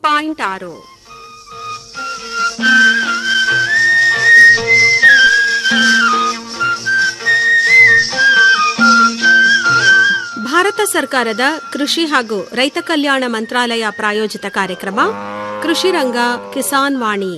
Point ಆರು ಭಾರತ ಸರ್ಕಾರದ ಕೃಷಿ ಹಾಗೂ ರೈತ ಕಲ್ಯಾಣ ಮಂತ್ರಾಲಯ ಪ್ರಾಯೋಜಿತ ಕಾರ್ಯಕ್ರಮ ಕೃಷಿ ರಂಗ ಕಿಸಾನ್ ವಾಣಿ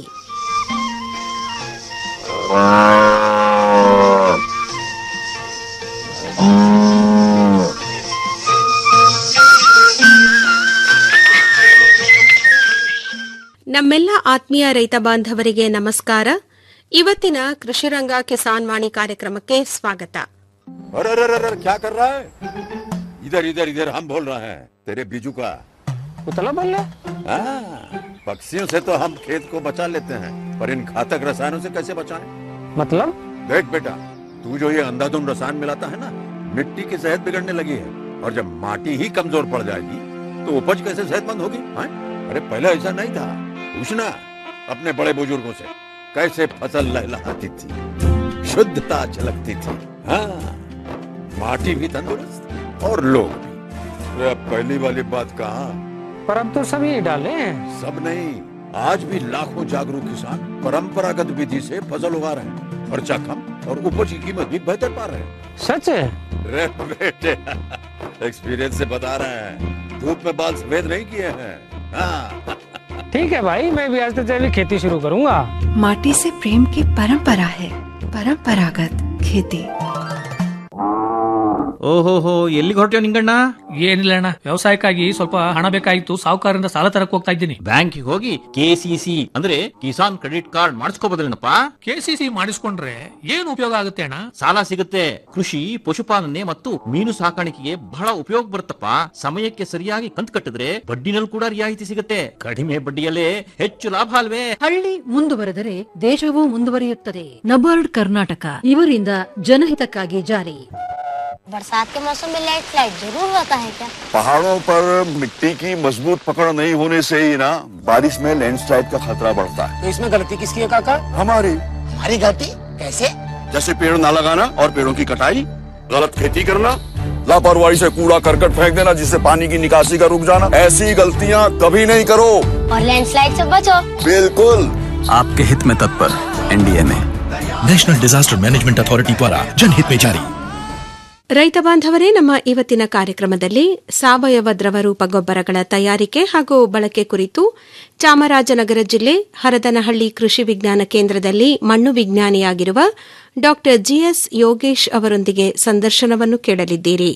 ನಮ್ಮೆಲ್ಲ ಆತ್ಮೀಯ ರೈತ ಬಾಂಧವರಿಗೆ ನಮಸ್ಕಾರ ಇವತ್ತಿನ ಕೃಷಿರಂಗ ಕಿಸಾನ್ ವಾಣಿ ಕಾರ್ಯಕ್ರಮಕ್ಕೆ ಸ್ವಾಗತ अरे अरे अरे अरे, क्या कर रहा है इधर इधर इधर हम बोल रहे हैं तेरे बीजू का उतला बोल रहा हाँ, पक्षियों से तो हम खेत को बचा लेते हैं पर इन घातक रसायनों से कैसे बचाएं? मतलब देख बेटा तू जो ये अंधाधुंध रसायन मिलाता है ना मिट्टी की सेहत बिगड़ने लगी है और जब माटी ही कमजोर पड़ जाएगी तो उपज कैसे सेहतमंद होगी हाँ? अरे पहले ऐसा नहीं था पूछना अपने बड़े बुजुर्गों से कैसे फसल लहलहाती थी शुद्धता झलकती थी हाँ माटी भी तंदुरुस्त और लोग भी अरे अब पहली वाली बात कहाँ पर अब तो सब यही डाले हैं सब नहीं आज भी लाखों जागरूक किसान परंपरागत विधि से फसल उगा रहे हैं खर्चा कम और उपज की कीमत भी बेहतर पा रहे हैं सच है रे बेटे एक्सपीरियंस से बता रहे हैं धूप में बाल सफेद नहीं किए हैं हाँ ठीक है भाई मैं भी आज से तेरी खेती शुरू करूंगा माटी से प्रेम की परंपरा है परंपरागत खेती ಓಹೋಹೋ ಎಲ್ಲಿಗೆ ಹೊರಟ್ಯೋ ನಿಂಗಣ್ಣ ಏನಿಲ್ಲ ಅಣ್ಣ ವ್ಯವಸಾಯಕ್ಕಾಗಿ ಸ್ವಲ್ಪ ಹಣ ಬೇಕಾಗಿತ್ತು ಸಾಹುಕಾರರಿಂದ ಸಾಲ ತರಕ್ ಹೋಗ್ತಾ ಇದ್ದೀನಿ ಬ್ಯಾಂಕಿಗೆ ಹೋಗಿ ಕೆಸಿಸಿ ಅಂದ್ರೆ ಕಿಸಾನ್ ಕ್ರೆಡಿಟ್ ಕಾರ್ಡ್ ಮಾಡಿಸ್ಕೋಬೋದಲ್ಲೇನಪ್ಪ ಕೆಸಿಸಿ ಮಾಡಿಸ್ಕೊಂಡ್ರೆ ಏನ್ ಉಪಯೋಗ ಆಗುತ್ತೆ ಅಣ್ಣ ಸಾಲ ಸಿಗುತ್ತೆ ಕೃಷಿ ಪಶುಪಾಲನೆ ಮತ್ತು ಮೀನು ಸಾಕಾಣಿಕೆಗೆ ಬಹಳ ಉಪಯೋಗ ಬರುತ್ತಪ್ಪ ಸಮಯಕ್ಕೆ ಸರಿಯಾಗಿ ಕಂತು ಕಟ್ಟಿದ್ರೆ ಬಡ್ಡಿನಲ್ಲಿ ಕೂಡ ರಿಯಾಯಿತಿ ಸಿಗುತ್ತೆ ಕಡಿಮೆ ಬಡ್ಡಿಯಲ್ಲೇ ಹೆಚ್ಚು ಲಾಭ ಅಲ್ವೇ ಹಳ್ಳಿ ಮುಂದುವರೆದರೆ ದೇಶವೂ ಮುಂದುವರಿಯುತ್ತದೆ ನಬಾರ್ಡ್ ಕರ್ನಾಟಕ ಇವರಿಂದ ಜನಹಿತಕ್ಕಾಗಿ ಜಾರಿ बरसात के मौसम में लाइट फ्लाइट जरूर होता है क्या पहाड़ों पर मिट्टी की मजबूत पकड़ नहीं होने से ही ना बारिश में लैंडस्लाइड का खतरा बढ़ता है तो इसमें गलती किसकी है काका हमारी हमारी गलती कैसे जैसे पेड़ ना लगाना और पेड़ों की कटाई गलत खेती करना लापरवाही से कूड़ा करकट फेंक देना जिससे पानी की निकासी का रुक जाना ऐसी गलतियाँ कभी नहीं करो और लैंडस्लाइड से बचो बिल्कुल आपके हित में तत्पर एनडीए में नेशनल डिजास्टर मैनेजमेंट अथॉरिटी द्वारा जनहित में जारी ರೈತ ಬಾಂಧವರೇ ನಮ್ಮ ಇವತ್ತಿನ ಕಾರ್ಯಕ್ರಮದಲ್ಲಿ ಸಾವಯವ ದ್ರವರೂಪ ಗೊಬ್ಬರಗಳ ತಯಾರಿಕೆ ಹಾಗೂ ಬಳಕೆ ಕುರಿತು ಚಾಮರಾಜನಗರ ಜಿಲ್ಲೆ ಹರದನಹಳ್ಳಿ ಕೃಷಿ ವಿಜ್ಞಾನ ಕೇಂದ್ರದಲ್ಲಿ ಮಣ್ಣು ವಿಜ್ಞಾನಿಯಾಗಿರುವ ಡಾ ಜಿಎಸ್ ಯೋಗೇಶ್ ಅವರೊಂದಿಗೆ ಸಂದರ್ಶನವನ್ನು ಕೇಳಲಿದ್ದೀರಿ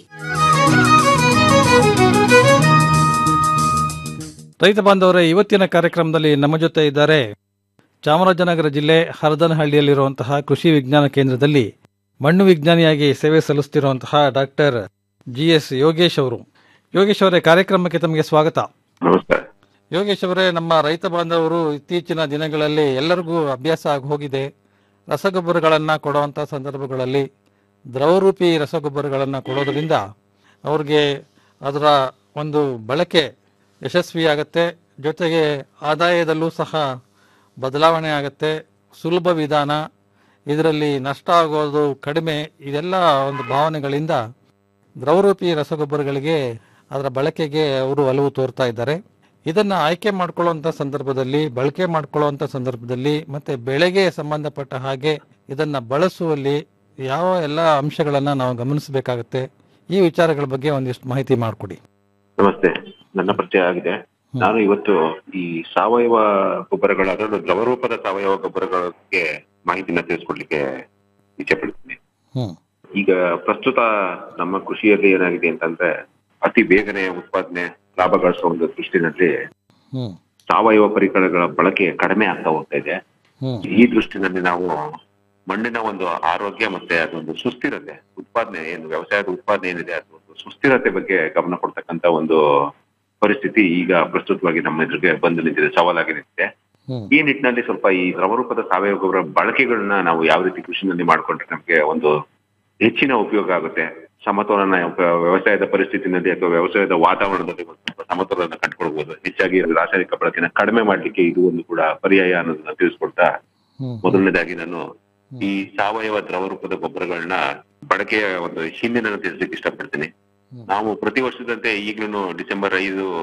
ರೈತ ಬಾಂಧವರೇ ಇವತ್ತಿನ ಕಾರ್ಯಕ್ರಮದಲ್ಲಿ ನಮ್ಮ ಜೊತೆ ಇದ್ದಾರೆ ಚಾಮರಾಜನಗರ ಜಿಲ್ಲೆ ಹರದನಹಳ್ಳಿಯಲ್ಲಿರುವಂತಹ ಕೃಷಿ ವಿಜ್ಞಾನ ಕೇಂದ್ರದಲ್ಲಿ ಮಣ್ಣು ವಿಜ್ಞಾನಿಯಾಗಿ ಸೇವೆ ಸಲ್ಲಿಸುತ್ತಿರುವಂತಹ ಡಾಕ್ಟರ್ ಜಿ ಎಸ್ ಯೋಗೇಶ್ ಅವರು ಯೋಗೇಶ್ ಅವರೇ ಕಾರ್ಯಕ್ರಮಕ್ಕೆ ತಮಗೆ ಸ್ವಾಗತ नमस्कार ಯೋಗೇಶ್ ಅವರೇ ನಮ್ಮ ರೈತ ಬಾಂಧವರು ಇತ್ತೀಚಿನ ದಿನಗಳಲ್ಲಿ ಎಲ್ಲರಿಗೂ ಅಭ್ಯಾಸ ಆಗಿ ಹೋಗಿದೆ ರಸಗೊಬ್ಬರಗಳನ್ನು ಕೊಡುವಂಥ ಸಂದರ್ಭಗಳಲ್ಲಿ ದ್ರವರೂಪಿ ರಸಗೊಬ್ಬರಗಳನ್ನು ಕೊಡೋದ್ರಿಂದ ಅವ್ರಿಗೆ ಅದರ ಒಂದು ಬಳಕೆ ಯಶಸ್ವಿಯಾಗತ್ತೆ ಜೊತೆಗೆ ಆದಾಯದಲ್ಲೂ ಸಹ ಬದಲಾವಣೆ ಆಗುತ್ತೆ ಸುಲಭ ವಿಧಾನ ಇದರಲ್ಲಿ ನಷ್ಟ ಆಗೋದು ಕಡಿಮೆ ಇದೆಲ್ಲ ಒಂದು ಭಾವನೆಗಳಿಂದ ದ್ರವರೂಪಿ ರಸಗೊಬ್ಬರಗಳಿಗೆ ಅದರ ಬಳಕೆಗೆ ಅವರು ಒಲವು ತೋರ್ತಾ ಇದ್ದಾರೆ ಇದನ್ನ ಆಯ್ಕೆ ಮಾಡ್ಕೊಳ್ಳುವಂತ ಸಂದರ್ಭದಲ್ಲಿ ಬಳಕೆ ಮಾಡ್ಕೊಳ್ಳುವಂತ ಸಂದರ್ಭದಲ್ಲಿ ಮತ್ತೆ ಬೆಳೆಗೆ ಸಂಬಂಧಪಟ್ಟ ಹಾಗೆ ಇದನ್ನ ಬಳಸುವಲ್ಲಿ ಯಾವ ಎಲ್ಲ ಅಂಶಗಳನ್ನ ನಾವು ಗಮನಿಸಬೇಕಾಗುತ್ತೆ ಈ ವಿಚಾರಗಳ ಬಗ್ಗೆ ಒಂದಿಷ್ಟು ಮಾಹಿತಿ ಮಾಡಿಕೊಡಿ ನಮಸ್ತೆ ನನ್ನ ಪರಿಚಯ ಆಗಿದೆ ನಾನು ಇವತ್ತು ಈ ಸಾವಯವ ಗೊಬ್ಬರಗಳ ಅದರಲ್ಲೂ ದ್ರವರೂಪದ ಸಾವಯವ ಗೊಬ್ಬರಗಳ ಬಗ್ಗೆ ಮಾಹಿತಿನ ತಿಳಿಸ್ಕೊಡ್ಲಿಕ್ಕೆ ಇಚ್ಛೆ ಪಡ್ತೀನಿ ಹ್ಮ್ ಈಗ ಪ್ರಸ್ತುತ ನಮ್ಮ ಕೃಷಿಯಲ್ಲಿ ಏನಾಗಿದೆ ಅಂತಂದ್ರೆ ಅತಿ ಬೇಗನೆ ಉತ್ಪಾದನೆ ಲಾಭ ಗಳಿಸುವ ಒಂದು ದೃಷ್ಟಿನಲ್ಲಿ ಹ್ಮ್ ಸಾವಯವ ಪರಿಕರಗಳ ಬಳಕೆ ಕಡಿಮೆ ಆಗ್ತಾ ಹೋಗ್ತಾ ಇದೆ ಹ್ಮ್ ಈ ದೃಷ್ಟಿನಲ್ಲಿ ನಾವು ಮಣ್ಣಿನ ಒಂದು ಆರೋಗ್ಯ ಮತ್ತೆ ಅದೊಂದು ಸುಸ್ಥಿರತೆ ಉತ್ಪಾದನೆ ಏನು ವ್ಯವಸಾಯದ ಉತ್ಪಾದನೆ ಏನಿದೆ ಅದು ಒಂದು ಸುಸ್ಥಿರತೆ ಬಗ್ಗೆ ಗಮನ ಕೊಡ್ತಕ್ಕಂತ ಒಂದು ಪರಿಸ್ಥಿತಿ ಈಗ ಪ್ರಸ್ತುತವಾಗಿ ನಮ್ಮ ಎದುರಿಗೆ ಬಂದು ನಿಂತಿದೆ ಸವಾಲಾಗಿ ನಿಂತಿದೆ ಹ್ಮ್ ಈ ನಿಟ್ಟಿನಲ್ಲಿ ಸ್ವಲ್ಪ ಈ ದ್ರವರೂಪದ ಸಾವಯವ ಗೊಬ್ಬರ ಬಳಕೆಗಳನ್ನ ನಾವು ಯಾವ ರೀತಿ ಕೃಷಿನಲ್ಲಿ ಮಾಡ್ಕೊಂಡ್ರೆ ನಮಗೆ ಒಂದು ಹೆಚ್ಚಿನ ಉಪಯೋಗ ಆಗುತ್ತೆ ಸಮತೋಲನ ವ್ಯ- ವ್ಯವಸಾಯದ ಪರಿಸ್ಥಿತಿನಲ್ಲಿ ಅಥವಾ ವ್ಯವಸಾಯದ ವಾತಾವರಣದಲ್ಲಿ ಒಂದು ಸ್ವಲ್ಪ ಸಮತೋಲನ ಕಂಡುಕೊಳ್ಬಹುದು ಹೆಚ್ಚಾಗಿ ರಾಸಾಯನಿಕ ಬಳಕೆನ ಕಡಿಮೆ ಮಾಡ್ಲಿಕ್ಕೆ ಇದು ಒಂದು ಕೂಡ ಪರ್ಯಾಯ ಅನ್ನೋದನ್ನ ತಿಳಿಸ್ಕೊಡ್ತಾ ಹ್ಮ್ ಮೊದಲನೇದಾಗಿ ನಾನು ಈ ಸಾವಯವ ದ್ರವರೂಪದ ಗೊಬ್ಬರಗಳನ್ನ ಬಳಕೆಯ ಒಂದು ಹಿಂದಿನ ತಿಳಿಸ್ಲಿಕ್ಕೆ ಇಷ್ಟಪಡ್ತೀನಿ ನಾವು ಪ್ರತಿ ವರ್ಷದಂತೆ ಈಗ್ಲೂ ಡಿಸೆಂಬರ್ ಐದು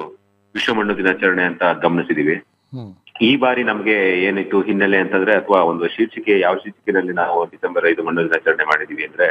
ವಿಶ್ವ ಮಣ್ಣು ದಿನಾಚರಣೆ ಅಂತ ಗಮನಿಸಿದೀವಿ ಈ ಬಾರಿ ನಮ್ಗೆ ಏನಿತ್ತು ಹಿನ್ನೆಲೆ ಅಂತಂದ್ರೆ ಅಥವಾ ಒಂದು ಶೀರ್ಷಿಕೆ ಯಾವ ಶೀರ್ಷಿಕೆನಲ್ಲಿ ನಾವು ಡಿಸೆಂಬರ್ ಐದು ಮಣ್ಣು ದಿನಾಚರಣೆ ಮಾಡಿದೀವಿ ಅಂದ್ರೆ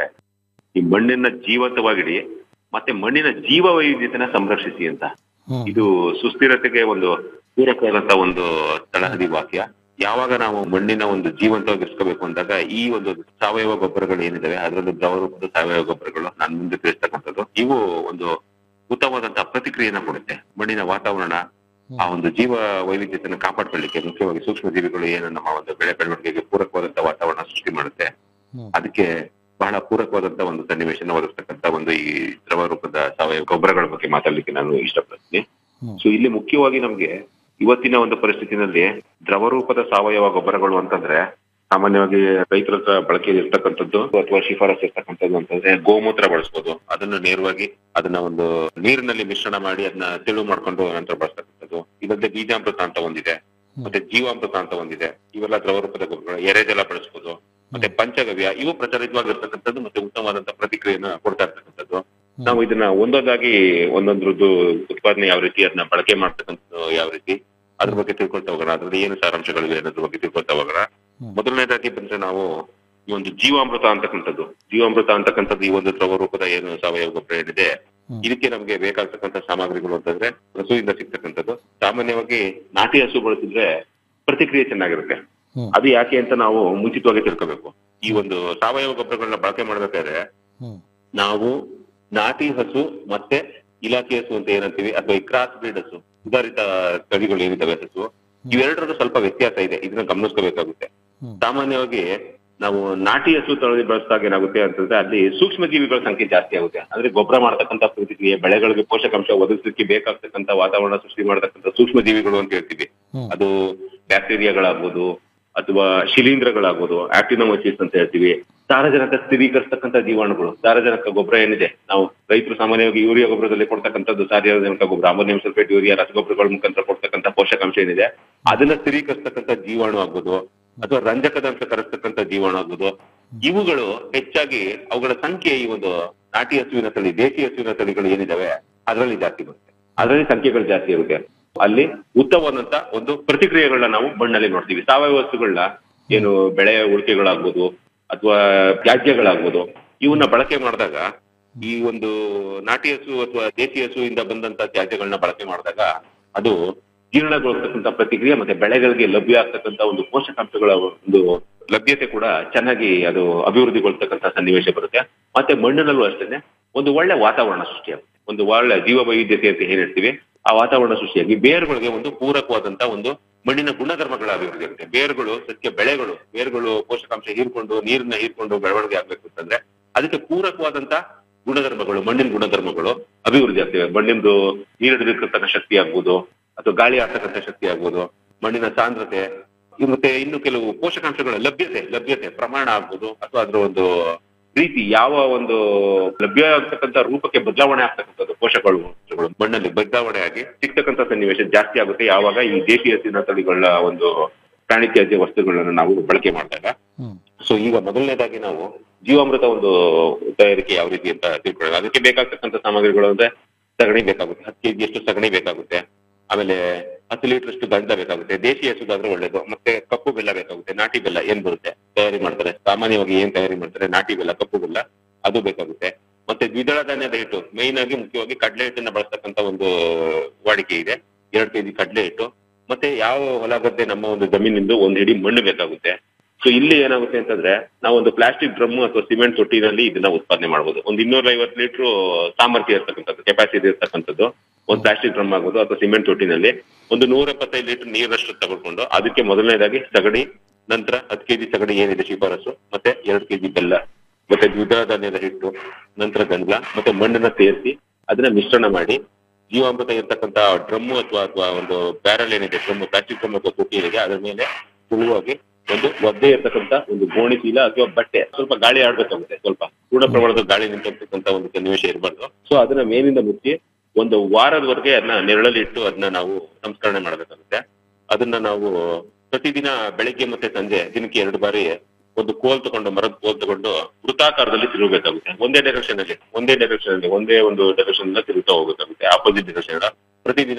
ಈ ಮಣ್ಣಿನ ಜೀವಂತವಾಗಿಡಿ ಮತ್ತೆ ಮಣ್ಣಿನ ಜೀವ ವೈವಿಧ್ಯತೆನ ಸಂರಕ್ಷಿಸಿ ಅಂತ ಇದು ಸುಸ್ಥಿರತೆಗೆ ಒಂದು ಪೂರಕವಾದಂತ ಒಂದು ತಳಹದಿ ವಾಕ್ಯ ಯಾವಾಗ ನಾವು ಮಣ್ಣಿನ ಒಂದು ಜೀವಂತವಾಗಿರ್ಸ್ಕೋಬೇಕು ಅಂದಾಗ ಈ ಒಂದು ಸಾವಯವ ಗೊಬ್ಬರಗಳು ಏನಿದಾವೆ ಅದರಲ್ಲೂ ದ್ರವ ರೂಪದ ಸಾವಯವ ಗೊಬ್ಬರಗಳು ನಾನು ಮುಂದೆ ತಿಳಿಸ್ತಕ್ಕಂಥದ್ದು ಇವು ಒಂದು ಉತ್ತಮವಾದಂತಹ ಪ್ರತಿಕ್ರಿಯೆನ ಕೊಡುತ್ತೆ ಮಣ್ಣಿನ ವಾತಾವರಣ ಆ ಒಂದು ಜೀವ ವೈವಿಧ್ಯತೆಯನ್ನು ಕಾಪಾಡ್ಕೊಳ್ಳಿಕ್ಕೆ ಮುಖ್ಯವಾಗಿ ಸೂಕ್ಷ್ಮ ಜೀವಿಗಳು ಏನು ನಮ್ಮ ಒಂದು ಬೆಳೆ ಬೆಳವಣಿಗೆಗೆ ಪೂರಕವಾದಂತಹ ವಾತಾವರಣ ಸೃಷ್ಟಿ ಮಾಡುತ್ತೆ ಅದಕ್ಕೆ ಬಹಳ ಪೂರಕವಾದಂತಹ ಒಂದು ಸನ್ನಿವೇಶನ ಒದಗಿಸ್ತಕ್ಕಂತ ಒಂದು ಈ ದ್ರವ ರೂಪದ ಸಾವಯವ ಗೊಬ್ಬರಗಳ ಬಗ್ಗೆ ಮಾತಾಡ್ಲಿಕ್ಕೆ ನಾನು ಇಷ್ಟಪಡ್ತೀನಿ ಸೊ ಇಲ್ಲಿ ಮುಖ್ಯವಾಗಿ ನಮ್ಗೆ ಇವತ್ತಿನ ಒಂದು ಪರಿಸ್ಥಿತಿನಲ್ಲಿ ದ್ರವ ರೂಪದ ಸಾವಯವ ಗೊಬ್ಬರಗಳು ಅಂತಂದ್ರೆ ಸಾಮಾನ್ಯವಾಗಿ ರೈತರ ಹತ್ರ ಬಳಕೆಯಲ್ಲಿ ಇರ್ತಕ್ಕಂಥದ್ದು ಅಥವಾ ಶಿಫಾರಸ್ ಇರ್ತಕ್ಕಂಥದ್ದು ಅಂತಂದ್ರೆ ಗೋಮೂತ್ರ ಬಳಸ್ಬೋದು ಅದನ್ನ ನೇರವಾಗಿ ಅದನ್ನ ಒಂದು ನೀರಿನಲ್ಲಿ ಮಿಶ್ರಣ ಮಾಡಿ ಅದನ್ನ ತೆಳು ಮಾಡ್ಕೊಂಡು ನಂತರ ಬಳಸ್ತಕ್ಕಂಥದ್ದು ಇದಲ್ಲದೆ ಬೀಜಾಮೃತ ಅಂತ ಒಂದಿದೆ ಮತ್ತೆ ಜೀವಾಮೃತ ಅಂತ ಒಂದಿದೆ ಇವೆಲ್ಲ ದ್ರವ ರೂಪದ ಗೊಬ್ಬರಗಳು ಎರೆಜಲ ಬಳಸ್ಬೋದು ಮತ್ತೆ ಪಂಚಗವ್ಯ ಇವು ಪ್ರಚಲಿತವಾಗಿರ್ತಕ್ಕಂಥದ್ದು ಮತ್ತೆ ಉತ್ತಮವಾದಂತಹ ಪ್ರತಿಕ್ರಿಯೆನ ಕೊಡ್ತಾ ಇರ್ತಕ್ಕಂಥದ್ದು ನಾವು ಇದನ್ನ ಒಂದೊಂದಾಗಿ ಒಂದೊಂದ್ರದ್ದು ಉತ್ಪಾದನೆ ಯಾವ ರೀತಿ ಅದನ್ನ ಬಳಕೆ ಮಾಡ್ತಕ್ಕಂಥ ಯಾವ ರೀತಿ ಅದ್ರ ಬಗ್ಗೆ ತಿಳ್ಕೊಳ್ತಾ ಹೋಗೋಣ ಅದ್ರಲ್ಲಿ ಏನು ಸಾರಾಂಶಗಳಿವೆ ಅನ್ನೋದ್ರ ಬಗ್ಗೆ ತಿಳ್ಕೊಳ್ತಾ ಹೋಗೋಣ ಮೊದಲನೇದಾಗಿ ಬಂದ್ರೆ ನಾವು ಈ ಒಂದು ಜೀವಾಮೃತ ಅಂತಕ್ಕಂಥದ್ದು ಜೀವಾಮೃತ ಅಂತಕ್ಕಂಥದ್ದು ಈ ಒಂದು ದ್ರವ ರೂಪದ ಏನು ಸಾವಯವ ಗೊಬ್ಬರ ಏನಿದೆ ಇದಕ್ಕೆ ನಮ್ಗೆ ಬೇಕಾಗ್ತಕ್ಕಂಥ ಸಾಮಗ್ರಿಗಳು ಅಂತಂದ್ರೆ ಹಸುವಿಂದ ಸಿಗ್ತಕ್ಕಂಥದ್ದು ಸಾಮಾನ್ಯವಾಗಿ ನಾಟಿ ಹಸು ಬಳಸಿದ್ರೆ ಪ್ರತಿಕ್ರಿಯೆ ಚೆನ್ನಾಗಿರುತ್ತೆ ಅದು ಯಾಕೆ ಅಂತ ನಾವು ಮುಂಚಿತವಾಗಿ ತಿಳ್ಕೋಬೇಕು ಈ ಒಂದು ಸಾವಯವ ಗೊಬ್ಬರಗಳನ್ನ ಬಳಕೆ ಮಾಡ್ಬೇಕಾದ್ರೆ ನಾವು ನಾಟಿ ಹಸು ಮತ್ತೆ ಇಲಾಖೆ ಹಸು ಅಂತ ಏನಂತೀವಿ ಅಥವಾ ಈ ಕ್ರಾಸ್ ಬ್ರೀಡ್ ಹಸು ಸುಧಾರಿತ ತಳಿಗಳು ಏನಿದಾವೆ ಹಸು ಇವೆರಡರದ್ದು ಸ್ವಲ್ಪ ವ್ಯತ್ಯಾಸ ಇದೆ ಇದನ್ನ ಗಮನಿಸ್ಕೋಬೇಕಾಗುತ್ತೆ ಸಾಮಾನ್ಯವಾಗಿ ನಾವು ನಾಟಿ ಹಸು ತಳಿ ಬಳಸಿದಾಗ ಏನಾಗುತ್ತೆ ಅಂತಂದ್ರೆ ಅಲ್ಲಿ ಸೂಕ್ಷ್ಮ ಜೀವಿಗಳ ಸಂಖ್ಯೆ ಜಾಸ್ತಿ ಆಗುತ್ತೆ ಅಂದ್ರೆ ಗೊಬ್ಬರ ಮಾಡತಕ್ಕಂತ ಪ್ರತಿಕ್ರಿಯೆ ಬೆಳೆಗಳಿಗೆ ಪೋಷಕಾಂಶ ಒದಗಿಸಲಿಕ್ಕೆ ಬೇಕಾಗ್ತಕ್ಕಂತ ವಾತಾವರಣ ಸೃಷ್ಟಿ ಮಾಡತಕ್ಕಂತ ಸೂಕ್ಷ್ಮ ಜೀವಿಗಳು ಅಂತ ಹೇಳ್ತೀವಿ ಅದು ಬ್ಯಾಕ್ಟೀರಿಯಾಗಳಾಗ್ಬೋದು ಅಥವಾ ಶಿಲೀಂಧ್ರಗಳಾಗ್ಬೋದು ಆಕ್ಟಿನೋಮೈಸಿಸ್ ಅಂತ ಹೇಳ್ತೀವಿ ಸಾರಜನಕ ಸ್ಥಿರೀಕರಿಸ್ತಕ್ಕಂಥ ಜೀವಾಣುಗಳು ಸಾರಜನಕ ಗೊಬ್ಬರ ಏನಿದೆ ನಾವು ರೈತರು ಸಾಮಾನ್ಯವಾಗಿ ಯೂರಿಯಾ ಗೊಬ್ಬರದಲ್ಲಿ ಕೊಡ್ತಕ್ಕಂಥದ್ದು ಸಾರಜನಕ ಗೊಬ್ಬರ ಅಮೋನಿಯಂ ಸಲ್ಫೇಟ್ ಯೂರಿಯಾ ರಸಗೊಬ್ಬರಗಳ ಮುಖಾಂತರ ಕೊಡ್ತಕ್ಕಂಥ ಪೋಷಕಾಂಶ ಏನಿದೆ ಅದನ್ನ ಸ್ಥಿರೀಕರಿಸ್ತಕ್ಕಂಥ ಜೀವಾಣು ಆಗ್ಬೋದು ಅಥವಾ ರಂಜಕದ ಅಂಶ ಕರೆಸ್ತಕ್ಕಂಥ ಜೀವಾಣು ಆಗ್ಬೋದು ಇವುಗಳು ಹೆಚ್ಚಾಗಿ ಅವುಗಳ ಸಂಖ್ಯೆ ಈ ಒಂದು ನಾಟಿ ಹಸುವಿನ ತಳಿ ದೇಶಿ ಹಸುವಿನ ತಳಿಗಳು ಏನಿದಾವೆ ಅದರಲ್ಲಿ ಜಾಸ್ತಿ ಬರುತ್ತೆ ಅದರಲ್ಲಿ ಸಂಖ್ಯೆಗಳು ಜಾಸ್ತಿ ಇರುತ್ತೆ ಅಲ್ಲಿ ಉತ್ತಮವಾದಂತ ಒಂದು ಪ್ರತಿಕ್ರಿಯೆಗಳನ್ನ ನಾವು ಮಣ್ಣಲ್ಲಿ ನೋಡ್ತೀವಿ ಸಾವಯವ ವಸ್ತುಗಳನ್ನ ಏನು ಬೆಳೆ ಉಳಿಕೆಗಳಾಗ್ಬೋದು ಅಥವಾ ತ್ಯಾಜ್ಯಗಳಾಗ್ಬೋದು ಇವನ್ನ ಬಳಕೆ ಮಾಡಿದಾಗ ಈ ಒಂದು ನಾಟಿ ಹಸು ಅಥವಾ ದೇಸಿ ಹಸುವಿಂದ ಬಂದಂತ ತ್ಯಾಜ್ಯಗಳನ್ನ ಬಳಕೆ ಮಾಡಿದಾಗ ಅದು ಜೀರ್ಣಗೊಳ್ತಕ್ಕಂಥ ಪ್ರತಿಕ್ರಿಯೆ ಮತ್ತೆ ಬೆಳೆಗಳಿಗೆ ಲಭ್ಯ ಆಗ್ತಕ್ಕಂಥ ಒಂದು ಪೋಷಕಾಂಶಗಳ ಒಂದು ಲಭ್ಯತೆ ಕೂಡ ಚೆನ್ನಾಗಿ ಅದು ಅಭಿವೃದ್ಧಿಗೊಳ್ತಕ್ಕಂಥ ಸನ್ನಿವೇಶ ಬರುತ್ತೆ ಮತ್ತೆ ಮಣ್ಣಿನಲ್ಲೂ ಅಷ್ಟೇನೆ ಒಂದು ಒಳ್ಳೆ ವಾತಾವರಣ ಸೃಷ್ಟಿಯಾಗುತ್ತೆ ಒಂದು ಒಳ್ಳೆ ಜೀವ ವೈವಿಧ್ಯತೆ ಅಂತ ಏನ್ ಹೇಳ್ತೀವಿ ಆ ವಾತಾವರಣ ಸೃಷ್ಟಿಯಾಗಿ ಬೇರುಗಳಿಗೆ ಒಂದು ಪೂರಕವಾದಂತ ಒಂದು ಮಣ್ಣಿನ ಗುಣಧರ್ಮಗಳ ಅಭಿವೃದ್ಧಿ ಆಗುತ್ತೆ ಬೇರುಗಳು ಸಸ್ಯ ಬೆಳೆಗಳು ಬೇರುಗಳು ಪೋಷಕಾಂಶ ಹೀರ್ಕೊಂಡು ನೀರನ್ನ ಹೀರ್ಕೊಂಡು ಬೆಳವಣಿಗೆ ಆಗ್ಬೇಕು ಅಂತಂದ್ರೆ ಅದಕ್ಕೆ ಪೂರಕವಾದಂತ ಗುಣಧರ್ಮಗಳು ಮಣ್ಣಿನ ಗುಣಧರ್ಮಗಳು ಅಭಿವೃದ್ಧಿ ಆಗ್ತವೆ ಮಣ್ಣಿಂದು ನೀರು ಹಿಡಿದಿರ್ತಕ್ಕಂಥ ಶಕ್ತಿ ಆಗ್ಬೋದು ಅಥವಾ ಗಾಳಿ ಆಡ್ತಕ್ಕಂಥ ಶಕ್ತಿ ಆಗ್ಬೋದು ಮಣ್ಣಿನ ಸಾಂದ್ರತೆ ಇವ್ ಮತ್ತೆ ಇನ್ನು ಕೆಲವು ಪೋಷಕಾಂಶಗಳ ಲಭ್ಯತೆ ಲಭ್ಯತೆ ಪ್ರಮಾಣ ಆಗ್ಬೋದು ಅಥವಾ ಅದ್ರ ಒಂದು ರೀತಿ ಯಾವ ಒಂದು ಲಭ್ಯ ಆಗ್ತಕ್ಕಂಥ ರೂಪಕ್ಕೆ ಬದಲಾವಣೆ ಆಗ್ತಕ್ಕಂಥದ್ದು ಪೋಷಕಗಳು ಮಣ್ಣಲ್ಲಿ ಬದಲಾವಣೆ ಆಗಿ ಸಿಗ್ತಕ್ಕಂಥ ಸನ್ನಿವೇಶ ಜಾಸ್ತಿ ಆಗುತ್ತೆ ಯಾವಾಗ ಈ ದೇಶೀಯ ಹಸಿನ ತಳಿಗಳ ಒಂದು ಪ್ರಾಣಿ ತ್ಯಾಜ್ಯ ವಸ್ತುಗಳನ್ನ ನಾವು ಬಳಕೆ ಮಾಡಿದಾಗ ಸೊ ಈಗ ಮೊದಲನೇದಾಗಿ ನಾವು ಜೀವಾಮೃತ ಒಂದು ತಯಾರಿಕೆ ಯಾವ ರೀತಿ ಅಂತ ತಿಳ್ಕೊಳ್ಳೋಣ ಅದಕ್ಕೆ ಬೇಕಾಗ್ತಕ್ಕಂಥ ಸಾಮಗ್ರಿಗಳು ಅಂದ್ರೆ ಸಗಣಿ ಬೇಕಾಗುತ್ತೆ ಹತ್ತು ಕೆಜಿ ಅಷ್ಟು ಸಗಣಿ ಬೇಕಾಗುತ್ತೆ ಆಮೇಲೆ ಹತ್ತು ಲೀಟರ್ ಅಷ್ಟು ದಂಡ ಬೇಕಾಗುತ್ತೆ ದೇಶಿ ಹಸುದಾದ್ರೆ ಒಳ್ಳೇದು ಮತ್ತೆ ಕಪ್ಪು ಬೆಲ್ಲ ಬೇಕಾಗುತ್ತೆ ನಾಟಿ ಬೆಲ್ಲ ಏನ್ ಬರುತ್ತೆ ತಯಾರಿ ಮಾಡ್ತಾರೆ ಸಾಮಾನ್ಯವಾಗಿ ಏನ್ ತಯಾರಿ ಮಾಡ್ತಾರೆ ನಾಟಿ ಬೆಲ್ಲ ಕಪ್ಪು ಬೆಲ್ಲ ಅದು ಬೇಕಾಗುತ್ತೆ ಮತ್ತೆ ದ್ವಿದಳ ಧಾನ್ಯದ ಹಿಟ್ಟು ಮೈನ್ ಆಗಿ ಮುಖ್ಯವಾಗಿ ಕಡಲೆ ಹಿಟ್ಟನ್ನ ಬಳಸ್ತಕ್ಕಂತ ಒಂದು ವಾಡಿಕೆ ಇದೆ ಎರಡ್ ಕೆಜಿ ಕಡಲೆ ಹಿಟ್ಟು ಮತ್ತೆ ಯಾವ ಹೊಲ ಗದ್ದೆ ನಮ್ಮ ಒಂದು ಜಮೀನಿಂದ ಒಂದ್ ಹಿಡಿ ಮಣ್ಣು ಬೇಕಾಗುತ್ತೆ ಸೊ ಇಲ್ಲಿ ಏನಾಗುತ್ತೆ ಅಂತಂದ್ರೆ ನಾವು ಒಂದು ಪ್ಲಾಸ್ಟಿಕ್ ಡ್ರಮ್ ಅಥವಾ ಸಿಮೆಂಟ್ ತೊಟ್ಟಿನಲ್ಲಿ ಇದನ್ನ ಉತ್ಪಾದನೆ ಮಾಡಬಹುದು ಒಂದು ಇನ್ನೂರ ಐವತ್ತು ಲೀಟರ್ ಸಾಮರ್ಥ್ಯ ಇರ್ತಕ್ಕಂಥದ್ದು ಕೆಪಾಸಿಟಿ ಇರ್ತಕ್ಕಂಥದ್ದು ಒಂದು ಪ್ಲಾಸ್ಟಿಕ್ ಡ್ರಮ್ ಆಗೋದು ಅಥವಾ ಸಿಮೆಂಟ್ ತೊಟ್ಟಿನಲ್ಲಿ ಒಂದು ನೂರ ಎಪ್ಪತ್ತೈದು ಲೀಟರ್ ನೀರಷ್ಟು ತಗೊಂಡ್ಕೊಂಡು ಅದಕ್ಕೆ ಮೊದಲನೇದಾಗಿ ಸಗಣಿ ನಂತರ ಹತ್ತು ಕೆಜಿ ಸಗಣಿ ಏನಿದೆ ಶಿಫಾರಸು ಮತ್ತೆ ಎರಡು ಕೆಜಿ ಬೆಲ್ಲ ಮತ್ತೆ ದ್ವಿದಳ ಧಾನ್ಯದ ಹಿಟ್ಟು ನಂತರ ಗಂಜಲ ಮತ್ತೆ ಮಣ್ಣನ್ನ ಸೇರಿಸಿ ಅದನ್ನ ಮಿಶ್ರಣ ಮಾಡಿ ಜೀವಾಮೃತ ಇರ್ತಕ್ಕಂತ ಡ್ರಮ್ ಅಥವಾ ಅಥವಾ ಒಂದು ಬ್ಯಾರಲ್ ಏನಿದೆ ಡ್ರಮ್ ಪ್ಲಾಸ್ಟಿಕ್ ಡ್ರಮ್ ಅಥವಾ ತೊಟ್ಟಿ ಏನಿದೆ ಅದ್ರ ಮೇಲೆ ಸುಳುವಾಗಿ ಒಂದು ಒದ್ದೆ ಇರ್ತಕ್ಕಂತ ಒಂದು ಗೋಣಿ ಚೀಲ ಅಥವಾ ಬಟ್ಟೆ ಸ್ವಲ್ಪ ಗಾಳಿ ಆಡ್ಬೇಕಾಗುತ್ತೆ ಸ್ವಲ್ಪ ಪೂರ್ಣ ಪ್ರಮಾಣದ ಗಾಳಿ ನಿಂತಿರ್ತಕ್ಕಂತ ಒಂದು ಸನ್ನಿವೇಶ ಇರಬಾರ್ದು ಸೊ ಅದನ್ನ ಮೇಲಿಂದ ಮುಚ್ಚಿ ಒಂದು ವಾರದವರೆಗೆ ಅದನ್ನ ನೆರಳಲ್ಲಿ ಇಟ್ಟು ಅದನ್ನ ನಾವು ಸಂಸ್ಕರಣೆ ಮಾಡಬೇಕಾಗುತ್ತೆ ಅದನ್ನ ನಾವು ಪ್ರತಿದಿನ ಬೆಳಿಗ್ಗೆ ಮತ್ತೆ ಸಂಜೆ ದಿನಕ್ಕೆ ಎರಡು ಬಾರಿ ಒಂದು ಕೋಲ್ ತಗೊಂಡು ಮರದ ಕೋಲ್ ತಗೊಂಡು ವೃತ್ತಾಕಾರದಲ್ಲಿ ತಿರುಗಬೇಕಾಗುತ್ತೆ ಒಂದೇ ಡೈರೆಕ್ಷನ್ ಅಲ್ಲಿ ಒಂದೇ ಡೈರೆಕ್ಷನ್ ಅಲ್ಲಿ ಒಂದೇ ಒಂದು ಡೈರೆಕ್ಷನ್ ತಿರುಗ್ತಾ ಹೋಗಬೇಕಾಗುತ್ತೆ ಆಪೋಸಿಟ್ ಡೈರೆಕ್ಷನ್ ಪ್ರತಿದಿನ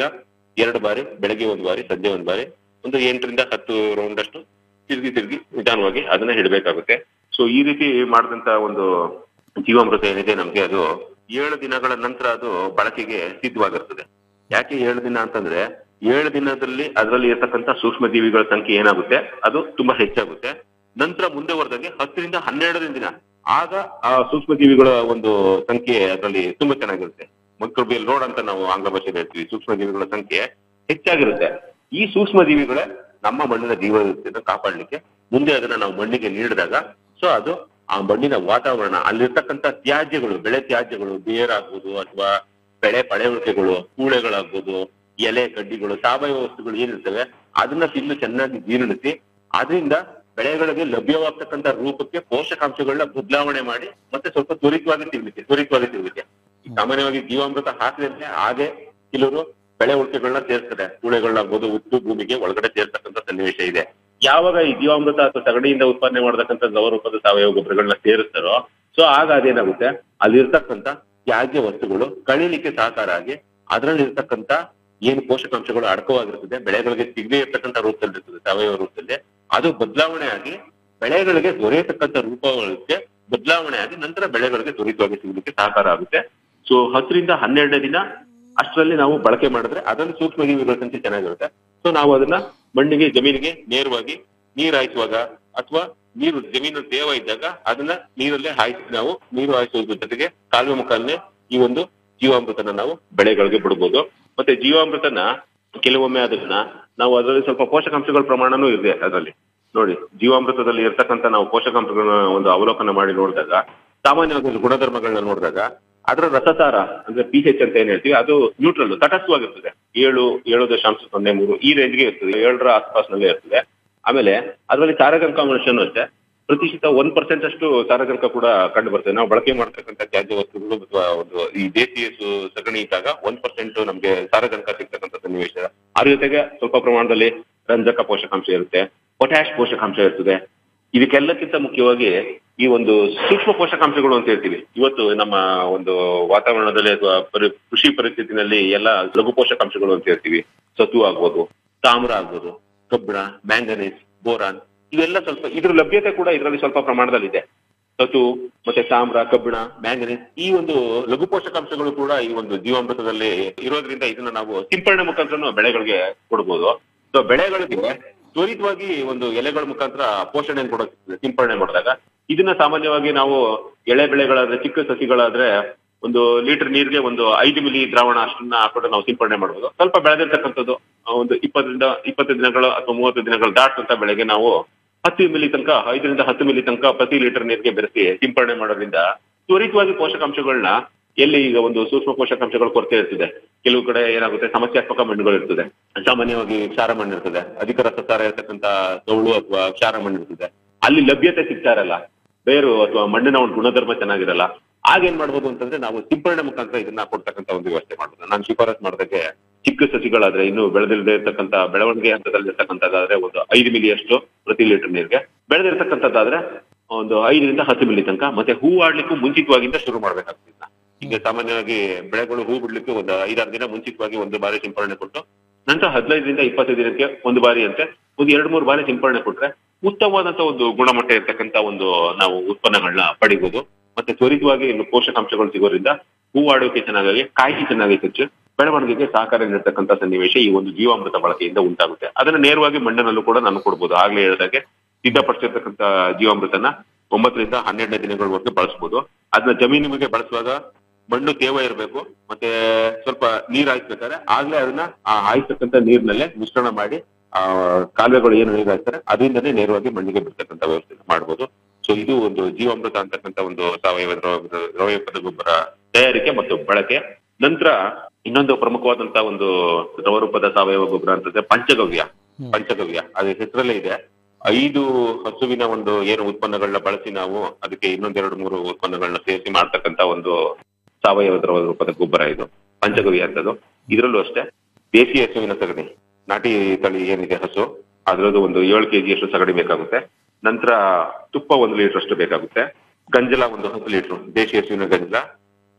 ಎರಡು ಬಾರಿ ಬೆಳಗ್ಗೆ ಒಂದು ಬಾರಿ ಸಂಜೆ ಒಂದು ಬಾರಿ ಒಂದು ಎಂಟರಿಂದ ಹತ್ತು ರೌಂಡ್ ಅಷ್ಟು ತಿರುಗಿ ತಿರುಗಿ ನಿಧಾನವಾಗಿ ಅದನ್ನ ಹಿಡಬೇಕಾಗುತ್ತೆ ಸೊ ಈ ರೀತಿ ಮಾಡಿದಂತ ಒಂದು ಜೀವಾಮೃತ ಏನಿದೆ ನಮ್ಗೆ ಅದು ಏಳು ದಿನಗಳ ನಂತರ ಅದು ಬಳಕೆಗೆ ಸಿದ್ಧವಾಗಿರ್ತದೆ ಯಾಕೆ ಏಳು ದಿನ ಅಂತಂದ್ರೆ ಏಳು ದಿನದಲ್ಲಿ ಅದರಲ್ಲಿ ಇರತಕ್ಕಂತ ಸೂಕ್ಷ್ಮ ಜೀವಿಗಳ ಸಂಖ್ಯೆ ಏನಾಗುತ್ತೆ ಅದು ತುಂಬಾ ಹೆಚ್ಚಾಗುತ್ತೆ ನಂತರ ಮುಂದೆ ಹೊರದಂಗೆ ಹತ್ತರಿಂದ ಹನ್ನೆರಡನೇ ದಿನ ಆಗ ಆ ಸೂಕ್ಷ್ಮ ಜೀವಿಗಳ ಒಂದು ಸಂಖ್ಯೆ ಅದರಲ್ಲಿ ತುಂಬಾ ಚೆನ್ನಾಗಿರುತ್ತೆ ಮೈಕ್ರೋಬಿಯಲ್ ರೋಡ್ ಅಂತ ನಾವು ಆಂಗ್ಲ ಭಾಷೆಯಲ್ಲಿ ಹೇಳ್ತೀವಿ ಸೂಕ್ಷ್ಮ ಜೀವಿಗಳ ಸಂಖ್ಯೆ ಹೆಚ್ಚಾಗಿರುತ್ತೆ ಈ ಸೂಕ್ಷ್ಮ ಜೀವಿಗಳೇ ನಮ್ಮ ಮಣ್ಣಿನ ಜೀವನ ಕಾಪಾಡ್ಲಿಕ್ಕೆ ಮುಂದೆ ಅದನ್ನ ನಾವು ಮಣ್ಣಿಗೆ ನೀಡಿದಾಗ ಸೊ ಅದು ಆ ಮಣ್ಣಿನ ವಾತಾವರಣ ಅಲ್ಲಿರ್ತಕ್ಕಂಥ ತ್ಯಾಜ್ಯಗಳು ಬೆಳೆ ತ್ಯಾಜ್ಯಗಳು ಬೇರಾಗ್ಬೋದು ಅಥವಾ ಬೆಳೆ ಪಳೆಯುಳಿಕೆಗಳು ಕೂಳೆಗಳಾಗ್ಬೋದು ಎಲೆ ಕಡ್ಡಿಗಳು ಸಾವಯವ ವಸ್ತುಗಳು ಏನಿರ್ತವೆ ಅದನ್ನ ತಿಂದು ಚೆನ್ನಾಗಿ ಜೀರ್ಣಿಸಿ ಅದರಿಂದ ಬೆಳೆಗಳಿಗೆ ಲಭ್ಯವಾಗ್ತಕ್ಕಂಥ ರೂಪಕ್ಕೆ ಪೋಷಕಾಂಶಗಳನ್ನ ಬದಲಾವಣೆ ಮಾಡಿ ಮತ್ತೆ ಸ್ವಲ್ಪ ತ್ವರಿತವಾಗಿ ತಿನ್ಲಿಕ್ಕೆ ತ್ವರಿತವಾಗಿ ತಿನ್ಲಿಕ್ಕೆ ಸಾಮಾನ್ಯವಾಗಿ ಜೀವಾಮೃತ ಹಾಕಿದ್ರೆ ಹಾಗೆ ಕೆಲವರು ಬೆಳೆ ಉಳಿಕೆಗಳನ್ನ ಸೇರ್ತಾರೆ ಕೂಳೆಗಳಾಗ್ಬೋದು ಉತ್ತು ಭೂಮಿಗೆ ಒಳಗಡೆ ಸೇರ್ತಕ್ಕಂಥ ಸನ್ನಿವೇಶ ಇದೆ ಯಾವಾಗ ಈ ಜೀವಾಮೃತ ಅಥವಾ ಸಗಣಿಯಿಂದ ಉತ್ಪಾದನೆ ಮಾಡತಕ್ಕಂಥ ದ್ರವರೂಪದ ಸಾವಯವ ಗೊಬ್ಬರಗಳನ್ನ ಸೇರಿಸ್ತಾರೋ ಸೊ ಆಗ ಅದೇನಾಗುತ್ತೆ ಅಲ್ಲಿರ್ತಕ್ಕಂಥ ತ್ಯಾಜ್ಯ ವಸ್ತುಗಳು ಕಳೀಲಿಕ್ಕೆ ಸಹಕಾರ ಆಗಿ ಅದರಲ್ಲಿ ಇರ್ತಕ್ಕಂಥ ಏನು ಪೋಷಕಾಂಶಗಳು ಅಡಕವಾಗಿರ್ತದೆ ಬೆಳೆಗಳಿಗೆ ಸಿಗದೇ ಇರ್ತಕ್ಕಂಥ ರೂಪದಲ್ಲಿ ಇರ್ತದೆ ಸಾವಯವ ರೂಪದಲ್ಲಿ ಅದು ಬದಲಾವಣೆ ಆಗಿ ಬೆಳೆಗಳಿಗೆ ದೊರೆಯತಕ್ಕಂಥ ರೂಪಗಳಿಗೆ ಬದಲಾವಣೆ ಆಗಿ ನಂತರ ಬೆಳೆಗಳಿಗೆ ತ್ವರಿತವಾಗಿ ಸಿಗಲಿಕ್ಕೆ ಸಹಕಾರ ಆಗುತ್ತೆ ಸೊ ಹತ್ತರಿಂದ ಹನ್ನೆರಡನೇ ದಿನ ಅಷ್ಟರಲ್ಲಿ ನಾವು ಬಳಕೆ ಮಾಡಿದ್ರೆ ಅದರಲ್ಲಿ ಸೂಕ್ಷ್ಮ ಜೀವಿಗಳ ಸಂಖ್ಯೆ ಚೆನ್ನಾಗಿರುತ್ತೆ ಸೊ ನಾವು ಅದನ್ನ ಮಣ್ಣಿಗೆ ಜಮೀನಿಗೆ ನೇರವಾಗಿ ನೀರ್ ಹಾಯಿಸುವಾಗ ಅಥವಾ ನೀರು ಜಮೀನು ತೇವ ಇದ್ದಾಗ ಅದನ್ನ ನೀರಲ್ಲೇ ಹಾಯಿಸಿ ನಾವು ನೀರು ಹಾಯಿಸೋದ್ರ ಜೊತೆಗೆ ಕಾಲುವೆ ಮುಖಾನೇ ಈ ಒಂದು ಜೀವಾಮೃತನ ನಾವು ಬೆಳೆಗಳಿಗೆ ಬಿಡ್ಬೋದು ಮತ್ತೆ ಜೀವಾಮೃತನ ಕೆಲವೊಮ್ಮೆ ಅದನ್ನ ನಾವು ಅದರಲ್ಲಿ ಸ್ವಲ್ಪ ಪೋಷಕಾಂಶಗಳ ಪ್ರಮಾಣನೂ ಇದೆ ಅದರಲ್ಲಿ ನೋಡಿ ಜೀವಾಮೃತದಲ್ಲಿ ಇರ್ತಕ್ಕಂಥ ನಾವು ಪೋಷಕಾಂಶಗಳನ್ನ ಒಂದು ಅವಲೋಕನ ಮಾಡಿ ನೋಡಿದಾಗ ಸಾಮಾನ್ಯವಾಗಿ ಒಂದು ಗುಣಧರ್ಮಗಳನ್ನ ನೋಡಿದಾಗ ಅದರ ರಸಸಾರ ಅಂದ್ರೆ ಪಿ ಹೆಚ್ ಅಂತ ಏನ್ ಹೇಳ್ತೀವಿ ಅದು ನ್ಯೂಟ್ರಲ್ ತಟಸ್ಥವಾಗಿರ್ತದೆ ಏಳು ಏಳು ದಶಾಂಶ ಸೊನ್ನೆ ಮೂರು ಈ ರೇಂಜ್ಗೆ ಇರ್ತದೆ ಏಳರ ಆಸ್ಪಾಸ್ನಲ್ಲೇ ಇರ್ತದೆ ಆಮೇಲೆ ಅದರಲ್ಲಿ ಸಾರಜನಕಾಂಶನೂ ಅಷ್ಟೇ ಪ್ರತಿಶತ ಒಂದ್ ಪರ್ಸೆಂಟ್ ಅಷ್ಟು ಸಾರಜನಕ ಕೂಡ ಕಂಡು ಬರ್ತದೆ ನಾವು ಬಳಕೆ ಮಾಡ್ತಕ್ಕಂಥ ತ್ಯಾಜ್ಯ ವಸ್ತುಗಳು ಅಥವಾ ಒಂದು ಈ ದೇಶೀಯ ಸು- ಸಗಣಿ ಇದ್ದಾಗ ಒಂದ್ ಪರ್ಸೆಂಟ್ ನಮ್ಗೆ ಸಾರಜನಕ ಸಿಗ್ತಕ್ಕಂಥ ಸನ್ನಿವೇಶ ಅದ್ರ ಜೊತೆಗೆ ಸ್ವಲ್ಪ ಪ್ರಮಾಣದಲ್ಲಿ ರಂಜಕ ಪೋಷಕಾಂಶ ಇರುತ್ತೆ ಪೊಟ್ಯಾಶ್ ಪೋಷಕಾಂಶ ಇರ್ತದೆ ಇದಕ್ಕೆಲ್ಲಕ್ಕಿಂತ ಮುಖ್ಯವಾಗಿ ಈ ಒಂದು ಸೂಕ್ಷ್ಮ ಪೋಷಕಾಂಶಗಳು ಅಂತ ಹೇಳ್ತೀವಿ ಇವತ್ತು ನಮ್ಮ ಒಂದು ವಾತಾವರಣದಲ್ಲಿ ಅಥವಾ ಪರಿ- ಕೃಷಿ ಪರಿಸ್ಥಿತಿನಲ್ಲಿ ಎಲ್ಲ ಲಘು ಪೋಷಕಾಂಶಗಳು ಅಂತ ಹೇಳ್ತೀವಿ ಸತು ಆಗ್ಬೋದು ತಾಮ್ರ ಆಗ್ಬೋದು ಕಬ್ಬಿಣ ಮ್ಯಾಂಗನೀಸ್ ಬೋರಾನ್ ಇವೆಲ್ಲ ಸ್ವಲ್ಪ ಇದ್ರ ಲಭ್ಯತೆ ಕೂಡ ಇದರಲ್ಲಿ ಸ್ವಲ್ಪ ಪ್ರಮಾಣದಲ್ಲಿದೆ ಸತು ಮತ್ತೆ ತಾಮ್ರ ಕಬ್ಬಿಣ ಮ್ಯಾಂಗನೀಸ್ ಈ ಒಂದು ಲಘು ಪೋಷಕಾಂಶಗಳು ಕೂಡ ಈ ಒಂದು ಜೀವಾಮೃತದಲ್ಲಿ ಇರೋದ್ರಿಂದ ಇದನ್ನ ನಾವು ಸಿಂಪರಣೆ ಮುಖಾಂತರ ಬೆಳೆಗಳಿಗೆ ಕೊಡ್ಬೋದು ಸೊ ಬೆಳೆಗಳಿಗೆ ತ್ವರಿತವಾಗಿ ಒಂದು ಎಲೆಗಳ ಮುಖಾಂತರ ಪೋಷಣೆಯನ್ನು ಕೊಡೋಕೆ ಸಿಂಪರಣೆ ಮಾಡಿದಾಗ ಇದನ್ನ ಸಾಮಾನ್ಯವಾಗಿ ನಾವು ಎಳೆ ಬೆಳೆಗಳಾದ್ರೆ ಚಿಕ್ಕ ಸಸಿಗಳಾದ್ರೆ ಒಂದು ಲೀಟರ್ ನೀರಿಗೆ ಒಂದು ಐದು ಮಿಲಿ ದ್ರಾವಣ ಅಷ್ಟನ್ನ ಹಾಕೊಂಡು ನಾವು ಸಿಂಪರಣೆ ಮಾಡ್ಬೋದು ಸ್ವಲ್ಪ ಬೆಳೆದಿರ್ತಕ್ಕಂಥದ್ದು ಆ, ಒಂದು ಇಪ್ಪತ್ತರಿಂದ ಇಪ್ಪತ್ತು ದಿನಗಳು ಅಥವಾ ಮೂವತ್ತು ದಿನಗಳು ದಾಟಂತ ಬೆಳೆಗೆ ನಾವು ಹತ್ತು ಮಿಲಿ ತನಕ ಐದರಿಂದ ಹತ್ತು ಮಿಲಿ ತನಕ ಪ್ರತಿ ಲೀಟರ್ ನೀರಿಗೆ ಬೆರೆಸಿ ಸಿಂಪರಣೆ ಮಾಡೋದ್ರಿಂದ ತ್ವರಿತವಾಗಿ ಪೋಷಕಾಂಶಗಳನ್ನ ಎಲ್ಲಿ ಈಗ ಒಂದು ಸೂಕ್ಷ್ಮ ಪೋಷಕಾಂಶಗಳ ಕೊರತೆ ಇರ್ತದೆ ಕೆಲವು ಕಡೆ ಏನಾಗುತ್ತೆ ಸಮಸ್ಯಾತ್ಮಕ ಮಣ್ಣುಗಳು ಇರ್ತದೆ ಸಾಮಾನ್ಯವಾಗಿ ಕ್ಷಾರ ಮಣ್ಣು ಇರ್ತದೆ ಅಧಿಕ ರಸಸಾರ ಇರ್ತಕ್ಕಂಥ ಸೌಳು ಅಥವಾ ಕ್ಷಾರ ಮಣ್ಣು ಇರ್ತದೆ ಅಲ್ಲಿ ಲಭ್ಯತೆ ಸಿಗ್ತಾ ಇರಲ್ಲ ಬೇರು ಅಥವಾ ಮಣ್ಣಿನ ಒಂದು ಗುಣಧರ್ಮ ಚೆನ್ನಾಗಿರಲ್ಲ ಆಗೇನ್ ಮಾಡ್ಬೋದು ಅಂತಂದ್ರೆ ನಾವು ಸಿಂಪರಣೆ ಮುಖಾಂತರ ಇದನ್ನ ಕೊಡ್ತಕ್ಕಂಥ ಒಂದು ವ್ಯವಸ್ಥೆ ಮಾಡ್ಬೋದು ನಾನು ಶಿಫಾರಸ್ ಮಾಡಿದಾಗೆ ಚಿಕ್ಕ ಸಸಿಗಳಾದ್ರೆ ಇನ್ನು ಬೆಳೆದಿಲ್ಲದೆ ಇರ್ತಕ್ಕಂಥ ಬೆಳವಣಿಗೆ ಹಂತದಲ್ಲಿ ಇರ್ತಕ್ಕಂಥದ್ದಾದ್ರೆ ಒಂದು ಐದು ಮಿಲಿ ಅಷ್ಟು ಪ್ರತಿ ಲೀಟರ್ ನೀರಿಗೆ ಬೆಳೆದಿರ್ತಕ್ಕಂಥದ್ದಾದ್ರೆ ಒಂದು ಐದರಿಂದ ಹತ್ತು ಮಿಲಿ ತನಕ ಮತ್ತೆ ಹೂ ಆಡ್ಲಿಕ್ಕೂ ಮುಂಚಿತವಾಗಿಂದ ಶುರು ಮಾಡ್ಬೇಕಾಗ್ತದೆ ಇದನ್ನ. ಈಗ ಸಾಮಾನ್ಯವಾಗಿ ಬೆಳೆಗಳು ಹೂ ಬಿಡ್ಲಿಕ್ಕೆ ಒಂದು ಐದಾರು ದಿನ ಮುಂಚಿತವಾಗಿ ಒಂದು ಬಾರಿ ಸಿಂಪರಣೆ ಕೊಟ್ಟು ನಂತರ ಹದಿನೈದರಿಂದ ಇಪ್ಪತ್ತು ದಿನಕ್ಕೆ ಒಂದು ಬಾರಿ ಅಂತೆ ಒಂದು ಎರಡು ಮೂರು ಬಾರಿ ಸಿಂಪರಣೆ ಕೊಟ್ರೆ ಉತ್ತಮವಾದಂತ ಒಂದು ಗುಣಮಟ್ಟ ಇರ್ತಕ್ಕಂಥ ಒಂದು ನಾವು ಉತ್ಪನ್ನಗಳನ್ನ ಪಡಿಬಹುದು ಮತ್ತೆ ತ್ವರಿತವಾಗಿ ಇನ್ನು ಪೋಷಕಾಂಶಗಳು ಸಿಗೋದ್ರಿಂದ ಹೂವಾಡುವಿಕೆ ಚೆನ್ನಾಗಿ ಕಾಯಿ ಚೆನ್ನಾಗಿ ಹೆಚ್ಚು ಬೆಳವಣಿಗೆಗೆ ಸಹಕಾರ ನೀಡತಕ್ಕಂಥ ಸನ್ನಿವೇಶ ಈ ಒಂದು ಜೀವಾಮೃತ ಬಳಕೆಯಿಂದ ಉಂಟಾಗುತ್ತೆ ಅದನ್ನ ನೇರವಾಗಿ ಮಣ್ಣಿನಲ್ಲೂ ಕೂಡ ನಾನು ಕೊಡ್ಬೋದು ಆಗ್ಲೇ ಹೇಳಿದಾಗೆ ಸಿದ್ಧಪಡಿಸಿರ್ತಕ್ಕಂಥ ಜೀವಾಮೃತನ ಒಂಬತ್ತರಿಂದ ಹನ್ನೆರಡನೇ ದಿನಗಳವರೆಗೆ ಬಳಸಬಹುದು ಅದನ್ನ ಜಮೀನಿಗೆ ಬಳಸುವಾಗ ಮಣ್ಣು ತೇವ ಇರಬೇಕು ಮತ್ತೆ ಸ್ವಲ್ಪ ನೀರ್ ಹಾಯಿಸ್ಬೇಕಾದ್ರೆ ಆಗ್ಲೇ ಅದನ್ನ ಆ ಹಾಯಿಸ್ತಕ್ಕಂಥ ನೀರ್ನಲ್ಲೇ ಮಿಶ್ರಣ ಮಾಡಿ ಆ ಕಾಲುವೆಗಳು ಏನು ನೀರು ಹಾಕ್ತಾರೆ ಅದರಿಂದನೇ ನೇರವಾಗಿ ಮಣ್ಣಿಗೆ ಬಿಡ್ತಕ್ಕಂಥ ವ್ಯವಸ್ಥೆ ಮಾಡ್ಬೋದು ಸೊ ಇದು ಒಂದು ಜೀವಾಮೃತ ಅಂತಕ್ಕಂಥ ಒಂದು ಸಾವಯವ ದ್ರವ ದ್ರವಯುಕ್ತ ಗೊಬ್ಬರ ತಯಾರಿಕೆ ಮತ್ತು ಬಳಕೆ ನಂತರ ಇನ್ನೊಂದು ಪ್ರಮುಖವಾದಂತ ಒಂದು ದ್ರವರೂಪದ ಸಾವಯವ ಗೊಬ್ಬರ ಅಂತಂದ್ರೆ ಪಂಚಗವ್ಯ ಪಂಚಗವ್ಯ ಅದು ಹೆಸರಲ್ಲೇ ಇದೆ ಐದು ಹಸುವಿನ ಒಂದು ಏನು ಉತ್ಪನ್ನಗಳನ್ನ ಬಳಸಿ ನಾವು ಅದಕ್ಕೆ ಇನ್ನೊಂದೆರಡು ಮೂರು ಉತ್ಪನ್ನಗಳನ್ನ ಸೇರಿಸಿ ಮಾಡ್ತಕ್ಕಂತ ಒಂದು ಸಾವಯವ ದ್ರವ ರೂಪದ ಗೊಬ್ಬರ ಇದು ಪಂಚಗವ್ಯ ಅಂತದ್ದು ಇದರಲ್ಲೂ ಅಷ್ಟೇ ದೇಸಿ ಹಸುವಿನ ಸಗಣಿ ನಾಟಿ ತಳಿ ಏನಿದೆ ಹಸು ಅದರದ್ದು ಒಂದು ಏಳು ಕೆಜಿ ಅಷ್ಟು ಸಗಣಿ ಬೇಕಾಗುತ್ತೆ ನಂತರ ತುಪ್ಪ ಒಂದು ಲೀಟರ್ ಅಷ್ಟು ಬೇಕಾಗುತ್ತೆ ಗಂಜಲ ಒಂದು ಹತ್ತು ಲೀಟರ್ ದೇಶಿ ಹಸುವಿನ ಗಂಜಲ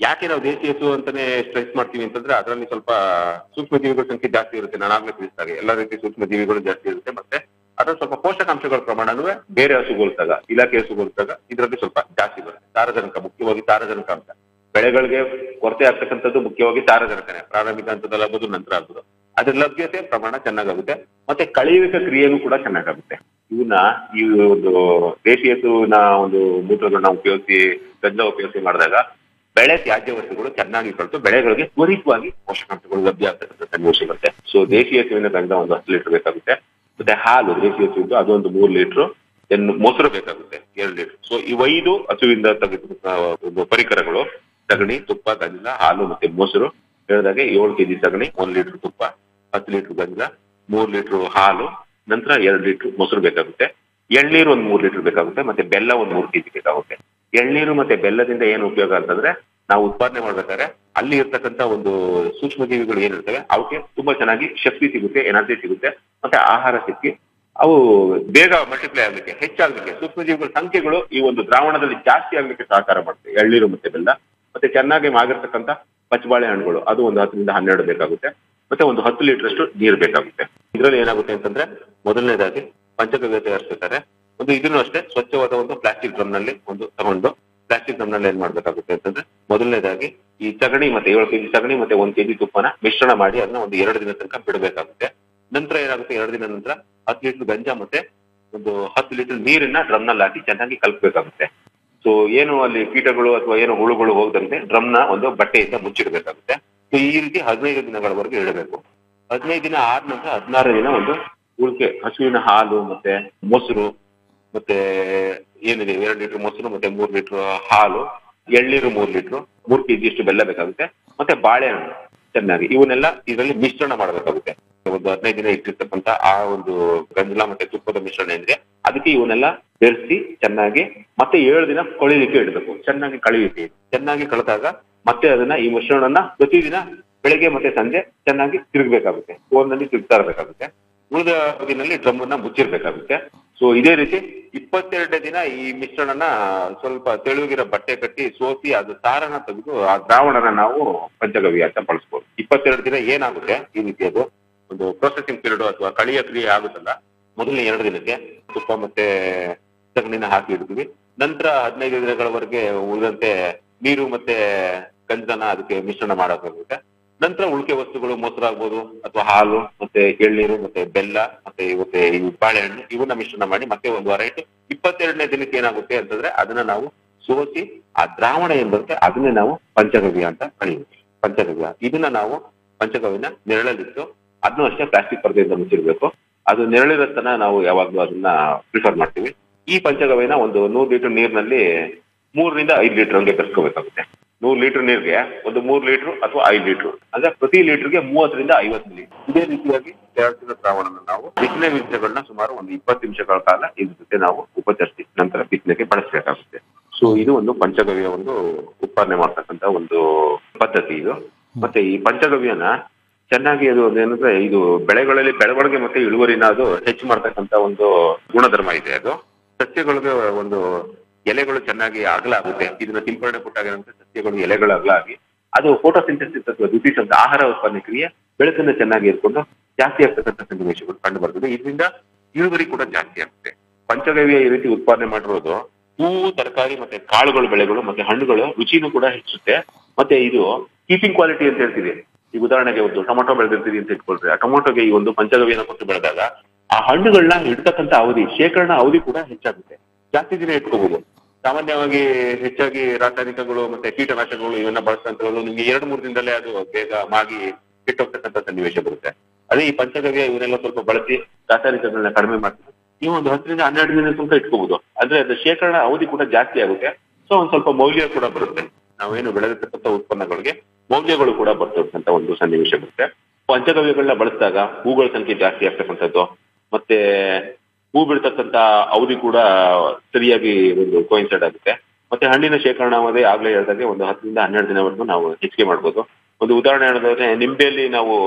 ಯಾಕೆ ನಾವು ದೇಶಿ ಹಸು ಅಂತಾನೆ ಸ್ಟ್ರೆಸ್ ಮಾಡ್ತೀವಿ ಅಂತಂದ್ರೆ ಅದರಲ್ಲಿ ಸ್ವಲ್ಪ ಸೂಕ್ಷ್ಮ ಜೀವಿಗಳ ಸಂಖ್ಯೆ ಜಾಸ್ತಿ ಇರುತ್ತೆ ನಾನು ಆಗ್ಲೇ ತಿಳಿಸಿದಾಗ ಎಲ್ಲ ರೀತಿ ಸೂಕ್ಷ್ಮ ಜೀವಿಗಳು ಜಾಸ್ತಿ ಇರುತ್ತೆ ಮತ್ತೆ ಅದ್ರ ಸ್ವಲ್ಪ ಪೋಷಕಾಂಶಗಳ ಪ್ರಮಾಣನೂ ಬೇರೆ ಹಸುಗೊಳಿಸಿದಾಗ ಇಲಾಖೆ ಹಸುಗೊಳಿಸಿದಾಗ ಇದರಲ್ಲಿ ಸ್ವಲ್ಪ ಜಾಸ್ತಿ ಬರುತ್ತೆ ಸಾರಜನಕ ಮುಖ್ಯವಾಗಿ ಸಾರಜನಕ ಅಂತ ಬೆಳೆಗಳಿಗೆ ಕೊರತೆ ಆಗ್ತಕ್ಕಂಥದ್ದು ಮುಖ್ಯವಾಗಿ ಸಾರಜನಕನೇ ಪ್ರಾರಂಭಿಕ ಹಂತದಲ್ಲಿ ಆಗ್ಬೋದು ನಂತರ ಆಗ್ಬೋದು ಅದ್ರ ಲಭ್ಯತೆ ಪ್ರಮಾಣ ಚೆನ್ನಾಗಾಗುತ್ತೆ ಮತ್ತೆ ಕಳೆಯುವಿಕೆ ಕ್ರಿಯೆನೂ ಕೂಡ ಚೆನ್ನಾಗಾಗುತ್ತೆ ಇವನ್ನ ಈ ಒಂದು ದೇಶಿ ಹಸುವಿನ ಒಂದು ಮೂತ್ರಗಳನ್ನ ಉಪಯೋಗಿಸಿ ಗಂಧ ಉಪಯೋಗಿಸಿ ಮಾಡಿದಾಗ ಬೆಳೆ ತ್ಯಾಜ್ಯ ವಸ್ತುಗಳು ಚೆನ್ನಾಗಿ ಕಳೆದು ಬೆಳೆಗಳಿಗೆ ತ್ವರಿತವಾಗಿ ಪೋಷಕಾಂಶಗಳು ಲಭ್ಯ ಆಗ್ತಕ್ಕಂಥ ಸನ್ನಿವೇಶ ಬರುತ್ತೆ ಸೊ ದೇಶಿ ಹಸುವಿನ ಗಂಧ ಒಂದು ಹತ್ತು ಲೀಟರ್ ಬೇಕಾಗುತ್ತೆ ಮತ್ತೆ ಹಾಲು ದೇಶಿ ಹಸುವಿದ್ದು ಅದೊಂದು ಮೂರು ಲೀಟರ್ ಇನ್ನು ಮೊಸರು ಬೇಕಾಗುತ್ತೆ ಎರಡು ಲೀಟರ್ ಸೊ ಇವೈದು ಹಸುವಿಂದ ತೆಗೆದ ಒಂದು ಪರಿಕರಗಳು ಸಗಣಿ ತುಪ್ಪ ಗಂಜಲ ಹಾಲು ಮತ್ತೆ ಮೊಸರು ಹೇಳಿದಾಗೆ ಏಳು ಕೆಜಿ ಸಗಣಿ ಒಂದ್ ಲೀಟರ್ ತುಪ್ಪ ಹತ್ತು ಲೀಟರ್ ಗಂಜಲ ಮೂರ್ ಲೀಟರ್ ಹಾಲು ನಂತರ ಎರಡು ಲೀಟರ್ ಮೊಸರು ಬೇಕಾಗುತ್ತೆ ಎಳ್ನೀರು ಒಂದ್ ಮೂರ್ ಲೀಟರ್ ಬೇಕಾಗುತ್ತೆ ಮತ್ತೆ ಬೆಲ್ಲ ಒಂದ್ ಮೂರ್ ಕೆಜಿ ಬೇಕಾಗುತ್ತೆ ಎಳ್ನೀರು ಮತ್ತೆ ಬೆಲ್ಲದಿಂದ ಏನು ಉಪಯೋಗ ಅಂತಂದ್ರೆ ನಾವು ಉತ್ಪಾದನೆ ಮಾಡ್ಬೇಕಾದ್ರೆ ಅಲ್ಲಿ ಇರ್ತಕ್ಕಂಥ ಒಂದು ಸೂಕ್ಷ್ಮ ಜೀವಿಗಳು ಏನಿರ್ತವೆ ಅವಕ್ಕೆ ತುಂಬಾ ಚೆನ್ನಾಗಿ ಶಕ್ತಿ ಸಿಗುತ್ತೆ ಎನರ್ಜಿ ಸಿಗುತ್ತೆ ಮತ್ತೆ ಆಹಾರ ಸಿಕ್ಕಿ ಅವು ಬೇಗ ಮಲ್ಟಿಪ್ಲೈ ಆಗ್ಲಿಕ್ಕೆ ಹೆಚ್ಚಾಗ್ಲಿಕ್ಕೆ ಸೂಕ್ಷ್ಮ ಜೀವಿಗಳ ಸಂಖ್ಯೆಗಳು ಈ ಒಂದು ದ್ರಾವಣದಲ್ಲಿ ಜಾಸ್ತಿ ಆಗ್ಲಿಕ್ಕೆ ಸಹಕಾರ ಮಾಡುತ್ತೆ ಎಳ್ನೀರು ಮತ್ತೆ ಬೆಲ್ಲ ಮತ್ತೆ ಚೆನ್ನಾಗಿ ಮಾಗಿರ್ತಕ್ಕಂಥ ಪಚ್ಚಬಾಳೆ ಹಣ್ಣುಗಳು ಅದು ಒಂದು ಹತ್ತರಿಂದ ಹನ್ನೆರಡು ಬೇಕಾಗುತ್ತೆ ಮತ್ತೆ ಒಂದು ಹತ್ತು ಲೀಟರ್ ಅಷ್ಟು ನೀರು ಬೇಕಾಗುತ್ತೆ ಇದರಲ್ಲಿ ಏನಾಗುತ್ತೆ ಅಂತಂದ್ರೆ ಮೊದಲನೇದಾಗಿ ಪಂಚಗವ್ಯ ತಯಾರಿಸ್ಬೇಕಾದ್ರೆ ಒಂದು ಇದನ್ನು ಅಷ್ಟೇ ಸ್ವಚ್ಛವಾದ ಒಂದು ಪ್ಲಾಸ್ಟಿಕ್ ಡ್ರಮ್ ನಲ್ಲಿ ಒಂದು ತಗೊಂಡು ಪ್ಲಾಸ್ಟಿಕ್ ಡ್ರಮ್ ನಲ್ಲಿ ಏನ್ ಮಾಡ್ಬೇಕಾಗುತ್ತೆ ಅಂತಂದ್ರೆ ಮೊದಲನೇದಾಗಿ ಈ ಸಗಣಿ ಮತ್ತೆ ಏಳು ಕೆಜಿ ಸಗಣಿ ಮತ್ತೆ ಒಂದ್ ಕೆಜಿ ತುಪ್ಪನ ಮಿಶ್ರಣ ಮಾಡಿ ಅದನ್ನ ಒಂದು ಎರಡು ದಿನ ತನಕ ಬಿಡಬೇಕಾಗುತ್ತೆ ನಂತರ ಏನಾಗುತ್ತೆ ಎರಡು ದಿನ ನಂತರ ಹತ್ತು ಲೀಟರ್ ಗಂಜಾ ಮತ್ತೆ ಒಂದು ಹತ್ತು ಲೀಟರ್ ನೀರನ್ನ ಡ್ರಮ್ ನಲ್ಲಿ ಹಾಕಿ ಚೆನ್ನಾಗಿ ಕಲ್ಪಬೇಕಾಗುತ್ತೆ ಸೊ ಏನು ಅಲ್ಲಿ ಕೀಟಗಳು ಅಥವಾ ಏನು ಹುಳುಗಳು ಹೋಗದಂತೆ ಡ್ರಮ್ ನ ಒಂದು ಬಟ್ಟೆಯಿಂದ ಮುಚ್ಚಿಡಬೇಕಾಗುತ್ತೆ ಸೊ ಈ ರೀತಿ ಹದಿನೈದು ದಿನಗಳವರೆಗೆ ಇಡಬೇಕು ಹದಿನೈದು ದಿನ ಆದ ನಂತರ ಹದಿನಾರು ದಿನ ಒಂದು ಉಳಿಕೆ ಹಸುವಿನ ಹಾಲು ಮತ್ತೆ ಮೊಸರು ಮತ್ತೆ ಏನಿದೆ ಎರಡು ಲೀಟರ್ ಮೊಸರು ಮತ್ತೆ ಮೂರ್ ಲೀಟರ್ ಹಾಲು ಎಳ್ನೀರು ಮೂರ್ ಲೀಟರ್ ಮೂರ್ ಕೆಜಿ ಅಷ್ಟು ಬೆಲ್ಲ ಬೇಕಾಗುತ್ತೆ ಮತ್ತೆ ಬಾಳೆಹಣ್ಣು ಚೆನ್ನಾಗಿ ಇವನ್ನೆಲ್ಲ ಇದರಲ್ಲಿ ಮಿಶ್ರಣ ಮಾಡಬೇಕಾಗುತ್ತೆ ಒಂದು ಹದಿನೈದು ದಿನ ಇಟ್ಟಿರ್ತಕ್ಕಂತ ಆ ಒಂದು ಗಂಜಲ ಮತ್ತೆ ತುಪ್ಪದ ಮಿಶ್ರಣ ಏನಿದೆ ಅದಕ್ಕೆ ಇವನ್ನೆಲ್ಲ ಬೆರೆಸಿ ಚೆನ್ನಾಗಿ ಮತ್ತೆ ಏಳು ದಿನ ಕೊಳಿಲಿಕ್ಕೆ ಇಡಬೇಕು ಚೆನ್ನಾಗಿ ಕಳಿಲಿಕ್ಕೆ ಚೆನ್ನಾಗಿ ಕಳೆದಾಗ ಮತ್ತೆ ಅದನ್ನ ಈ ಮಿಶ್ರಣವನ್ನ ಪ್ರತಿದಿನ ಬೆಳಗ್ಗೆ ಮತ್ತೆ ಸಂಜೆ ಚೆನ್ನಾಗಿ ತಿರುಗಬೇಕಾಗುತ್ತೆ ಓರ್ನಲ್ಲಿ ತಿರುಗ್ತಾ ಇರಬೇಕಾಗುತ್ತೆ ಉಳಿದ ದಿನಲ್ಲಿ ಡ್ರಮ್ ಅನ್ನ ಮುಚ್ಚಿರ್ಬೇಕಾಗುತ್ತೆ ಸೊ ಇದೇ ರೀತಿ ಇಪ್ಪತ್ತೆರಡನೇ ದಿನ ಈ ಮಿಶ್ರಣನ ಸ್ವಲ್ಪ ತೆಳುಗಿರೋ ಬಟ್ಟೆ ಕಟ್ಟಿ ಸೋಸಿ ಅದು ಸಾರನ ತೆಗೆದು ಆ ದ್ರಾವಣನ ನಾವು ಪಂಚಗವ್ಯ ಅಂತ ಬಳಸ್ಬೋದು ಇಪ್ಪತ್ತೆರಡು ದಿನ ಏನಾಗುತ್ತೆ ಈ ರೀತಿ ಅದು ಒಂದು ಪ್ರೊಸೆಸಿಂಗ್ ಪೀರಿಯಡ್ ಅಥವಾ ಕಳಿಯ ಕ್ರಿಯೆ ಆಗುತ್ತಲ್ಲ ಮೊದಲನೇ ಎರಡು ದಿನಕ್ಕೆ ತುಪ್ಪ ಮತ್ತೆ ಸಗಣಿನ ಹಾಕಿ ಇಡ್ತೀವಿ ನಂತರ ಹದಿನೈದು ದಿನಗಳವರೆಗೆ ಉಳಿದಂತೆ ನೀರು ಮತ್ತೆ ಗಂಜನ ಅದಕ್ಕೆ ಮಿಶ್ರಣ ಮಾಡಬೇಕಾಗುತ್ತೆ ನಂತರ ಉಳಿಕೆ ವಸ್ತುಗಳು ಮೊಸರು ಆಗ್ಬೋದು ಅಥವಾ ಹಾಲು ಮತ್ತೆ ಎಳ್ನೀರು ಮತ್ತೆ ಬೆಲ್ಲ ಮತ್ತೆ ಇವತ್ತೆ ಈ ಬಾಳೆಹಣ್ಣು ಇವನ್ನ ಮಿಶ್ರಣ ಮಾಡಿ ಮತ್ತೆ ಒಂದು ವಾರ ಇಟ್ಟು ಇಪ್ಪತ್ತೆರಡನೇ ದಿನಕ್ಕೆ ಏನಾಗುತ್ತೆ ಅಂತಂದ್ರೆ ಅದನ್ನ ನಾವು ಸೋಸಿ ಆ ದ್ರಾವಣ ಏನ್ ಬರುತ್ತೆ ಅದನ್ನೇ ನಾವು ಪಂಚಗವ್ಯ ಅಂತ ಕರೀತೀವಿ ಪಂಚಗವ್ಯ ಇದನ್ನ ನಾವು ಪಂಚಗವ್ಯನ ನೆರಳಲ್ಲಿಟ್ಟು ಅದನ್ನು ಅಷ್ಟೇ ಪ್ಲಾಸ್ಟಿಕ್ ಪರದೆಯಿಂದ ಮುಚ್ಚಿರ್ಬೇಕು ಅದು ನೆರಳಿರತ್ತನ ನಾವು ಯಾವಾಗ್ಲೂ ಅದನ್ನ ಪ್ರಿಫರ್ ಮಾಡ್ತೀವಿ ಈ ಪಂಚಗವ್ಯನ ಒಂದು ನೂರು ಲೀಟರ್ ನೀರಿನಲ್ಲಿ ಮೂರರಿಂದ ಐದು ಲೀಟರ್ ಹಂಗೆ ಬೆರೆಸ್ಕೋಬೇಕಾಗುತ್ತೆ ನೂರು ಲೀಟರ್ ನೀರಿಗೆ ಒಂದು ಮೂರು ಲೀಟರ್ ಅಥವಾ ಐದು ಲೀಟರ್ ಅಂದ್ರೆ ಪ್ರತಿ ಲೀಟರ್ಗೆ ಮೂವತ್ತರಿಂದ ಐವತ್ತು ಮಿಲಿ ಇದೇ ರೀತಿಯಾಗಿ ತಯಾರಿಸಿದ ದ್ರಾವಣನ ನಾವು ಬಿಸಿನೆ ಬೀಜಗಳನ್ನ ಸುಮಾರು ಒಂದು ಇಪ್ಪತ್ತು ನಿಮಿಷಗಳ ಕಾಲ ಇದ್ರ ಜೊತೆ ನಾವು ಉಪಚರಿಸಿ ನಂತರ ಬಿತ್ತನೆಗೆ ಬಳಸಬೇಕಾಗುತ್ತೆ ಸೊ ಇದು ಒಂದು ಪಂಚಗವ್ಯ ಒಂದು ಉತ್ಪಾದನೆ ಮಾಡ್ತಕ್ಕಂತ ಒಂದು ಪದ್ಧತಿ ಇದು ಮತ್ತೆ ಈ ಪಂಚಗವ್ಯನ ಚೆನ್ನಾಗಿ ಅದು ಏನಂದ್ರೆ ಇದು ಬೆಳೆಗಳಲ್ಲಿ ಬೆಳವಣಿಗೆ ಮತ್ತೆ ಇಳುವರಿನ ಅದು ಹೆಚ್ಚು ಮಾಡ್ತಕ್ಕಂತ ಒಂದು ಗುಣಧರ್ಮ ಇದೆ ಅದು ಸಸ್ಯಗಳಿಗೆ ಒಂದು ಎಲೆಗಳು ಚೆನ್ನಾಗಿ ಅಗಲ ಆಗುತ್ತೆ ಇದನ್ನ ಸಿಂಪರಣೆ ಕೊಟ್ಟಾಗ ಏನಂದ್ರೆ ಸಸ್ಯಗಳು ಎಲೆಗಳು ಅಗಲ ಆಗಿ ಅದು ಫೋಟೋಸಿಂಥಸಿಸ್ ಅಥವಾ ದ್ಯುತಿಸಂತ ಆಹಾರ ಉತ್ಪಾದನೆ ಕ್ರಿಯೆ ಬೆಳಕನ್ನ ಚೆನ್ನಾಗಿ ಇಟ್ಕೊಂಡು ಜಾಸ್ತಿ ಆಗ್ತಕ್ಕಂಥ ಸನ್ನಿವೇಶಗಳು ಕಂಡು ಬರ್ತದೆ ಇದರಿಂದ ಇಳುವರಿ ಕೂಡ ಜಾಸ್ತಿ ಆಗುತ್ತೆ ಪಂಚಗವ್ಯ ಈ ರೀತಿ ಉತ್ಪಾದನೆ ಮಾಡಿರೋದು ಹೂವು ತರಕಾರಿ ಮತ್ತೆ ಕಾಳುಗಳು ಬೆಳೆಗಳು ಮತ್ತೆ ಹಣ್ಣುಗಳು ರುಚಿನೂ ಕೂಡ ಹೆಚ್ಚುತ್ತೆ ಮತ್ತೆ ಇದು ಕೀಪಿಂಗ್ ಕ್ವಾಲಿಟಿ ಅಂತ ಹೇಳ್ತೀವಿ ಈಗ ಉದಾಹರಣೆಗೆ ಒಂದು ಟೊಮೊಟೊ ಬೆಳೆದಿರ್ತೀವಿ ಅಂತ ಇಟ್ಕೊಳ್ರಿ ಆ ಟೊಮೊಟೊಗೆ ಈ ಒಂದು ಪಂಚಗವ್ಯನ ಕೊಟ್ಟು ಬೆಳೆದಾಗ ಆ ಹಣ್ಣುಗಳನ್ನ ಇಡ್ತಕ್ಕಂಥ ಅವಧಿ ಶೇಖರಣಾ ಅವಧಿ ಕೂಡ ಹೆಚ್ಚಾಗುತ್ತೆ ಜಾಸ್ತಿ ದಿನ ಇಟ್ಕೋಬಹುದು ಸಾಮಾನ್ಯವಾಗಿ ಹೆಚ್ಚಾಗಿ ರಾಸಾಯನಿಕಗಳು ಮತ್ತೆ ಕೀಟನಾಶಕಗಳು ಇವನ್ನ ಬಳಸ್ತಂತಗಳು ನಿಮ್ಗೆ ಎರಡು ಮೂರು ದಿನದಲ್ಲೇ ಅದು ಬೇಗ ಮಾಗಿ ಕೆಟ್ಟೋಗ್ತಕ್ಕಂಥ ಸನ್ನಿವೇಶ ಬರುತ್ತೆ ಅದೇ ಈ ಪಂಚಗವ್ಯ ಇವನ್ನೆಲ್ಲ ಸ್ವಲ್ಪ ಬಳಸಿ ರಾಸಾಯನಿಕಗಳನ್ನ ಕಡಿಮೆ ಮಾಡ್ತಾರೆ ನೀವು ಒಂದು ಹತ್ತರಿಂದ ಹನ್ನೆರಡು ದಿನ ತನಕ ಇಟ್ಕೋಬಹುದು ಅಂದ್ರೆ ಅದು ಶೇಖರಣಾ ಅವಧಿ ಕೂಡ ಜಾಸ್ತಿ ಆಗುತ್ತೆ ಸೊ ಒಂದ್ ಸ್ವಲ್ಪ ಮೌಲ್ಯ ಕೂಡ ಬರುತ್ತೆ ನಾವೇನು ಬೆಳೆದಿರ್ತಕ್ಕಂಥ ಉತ್ಪನ್ನಗಳಿಗೆ ಮೌಲ್ಯಗಳು ಕೂಡ ಬರ್ತಕ್ಕಂಥ ಒಂದು ಸನ್ನಿವೇಶ ಬರುತ್ತೆ ಪಂಚಗವ್ಯಗಳನ್ನ ಬಳಸಿದಾಗ ಹೂಗಳ ಸಂಖ್ಯೆ ಜಾಸ್ತಿ ಆಗ್ತಕ್ಕಂಥದ್ದು ಮತ್ತೆ ಹೂ ಬಿಡ್ತಕ್ಕಂತ ಅವಧಿ ಕೂಡ ಸರಿಯಾಗಿ ಒಂದು ಕೋಯಿನ್ಸೈಡ್ ಆಗುತ್ತೆ ಮತ್ತೆ ಹಣ್ಣಿನ ಶೇಖರಣಾ ಅವಧಿ ಆಗ್ಲೇ ಹೇಳಿದಾಗೆ ಒಂದು ಹತ್ತರಿಂದ ಹನ್ನೆರಡು ದಿನವರೆಗೂ ನಾವು ಹೆಚ್ಚಿಗೆ ಮಾಡ್ಬೋದು ಒಂದು ಉದಾಹರಣೆ ಹೇಳೋದಾದ್ರೆ ನಿಂಬೆಯಲ್ಲಿ ನಾವು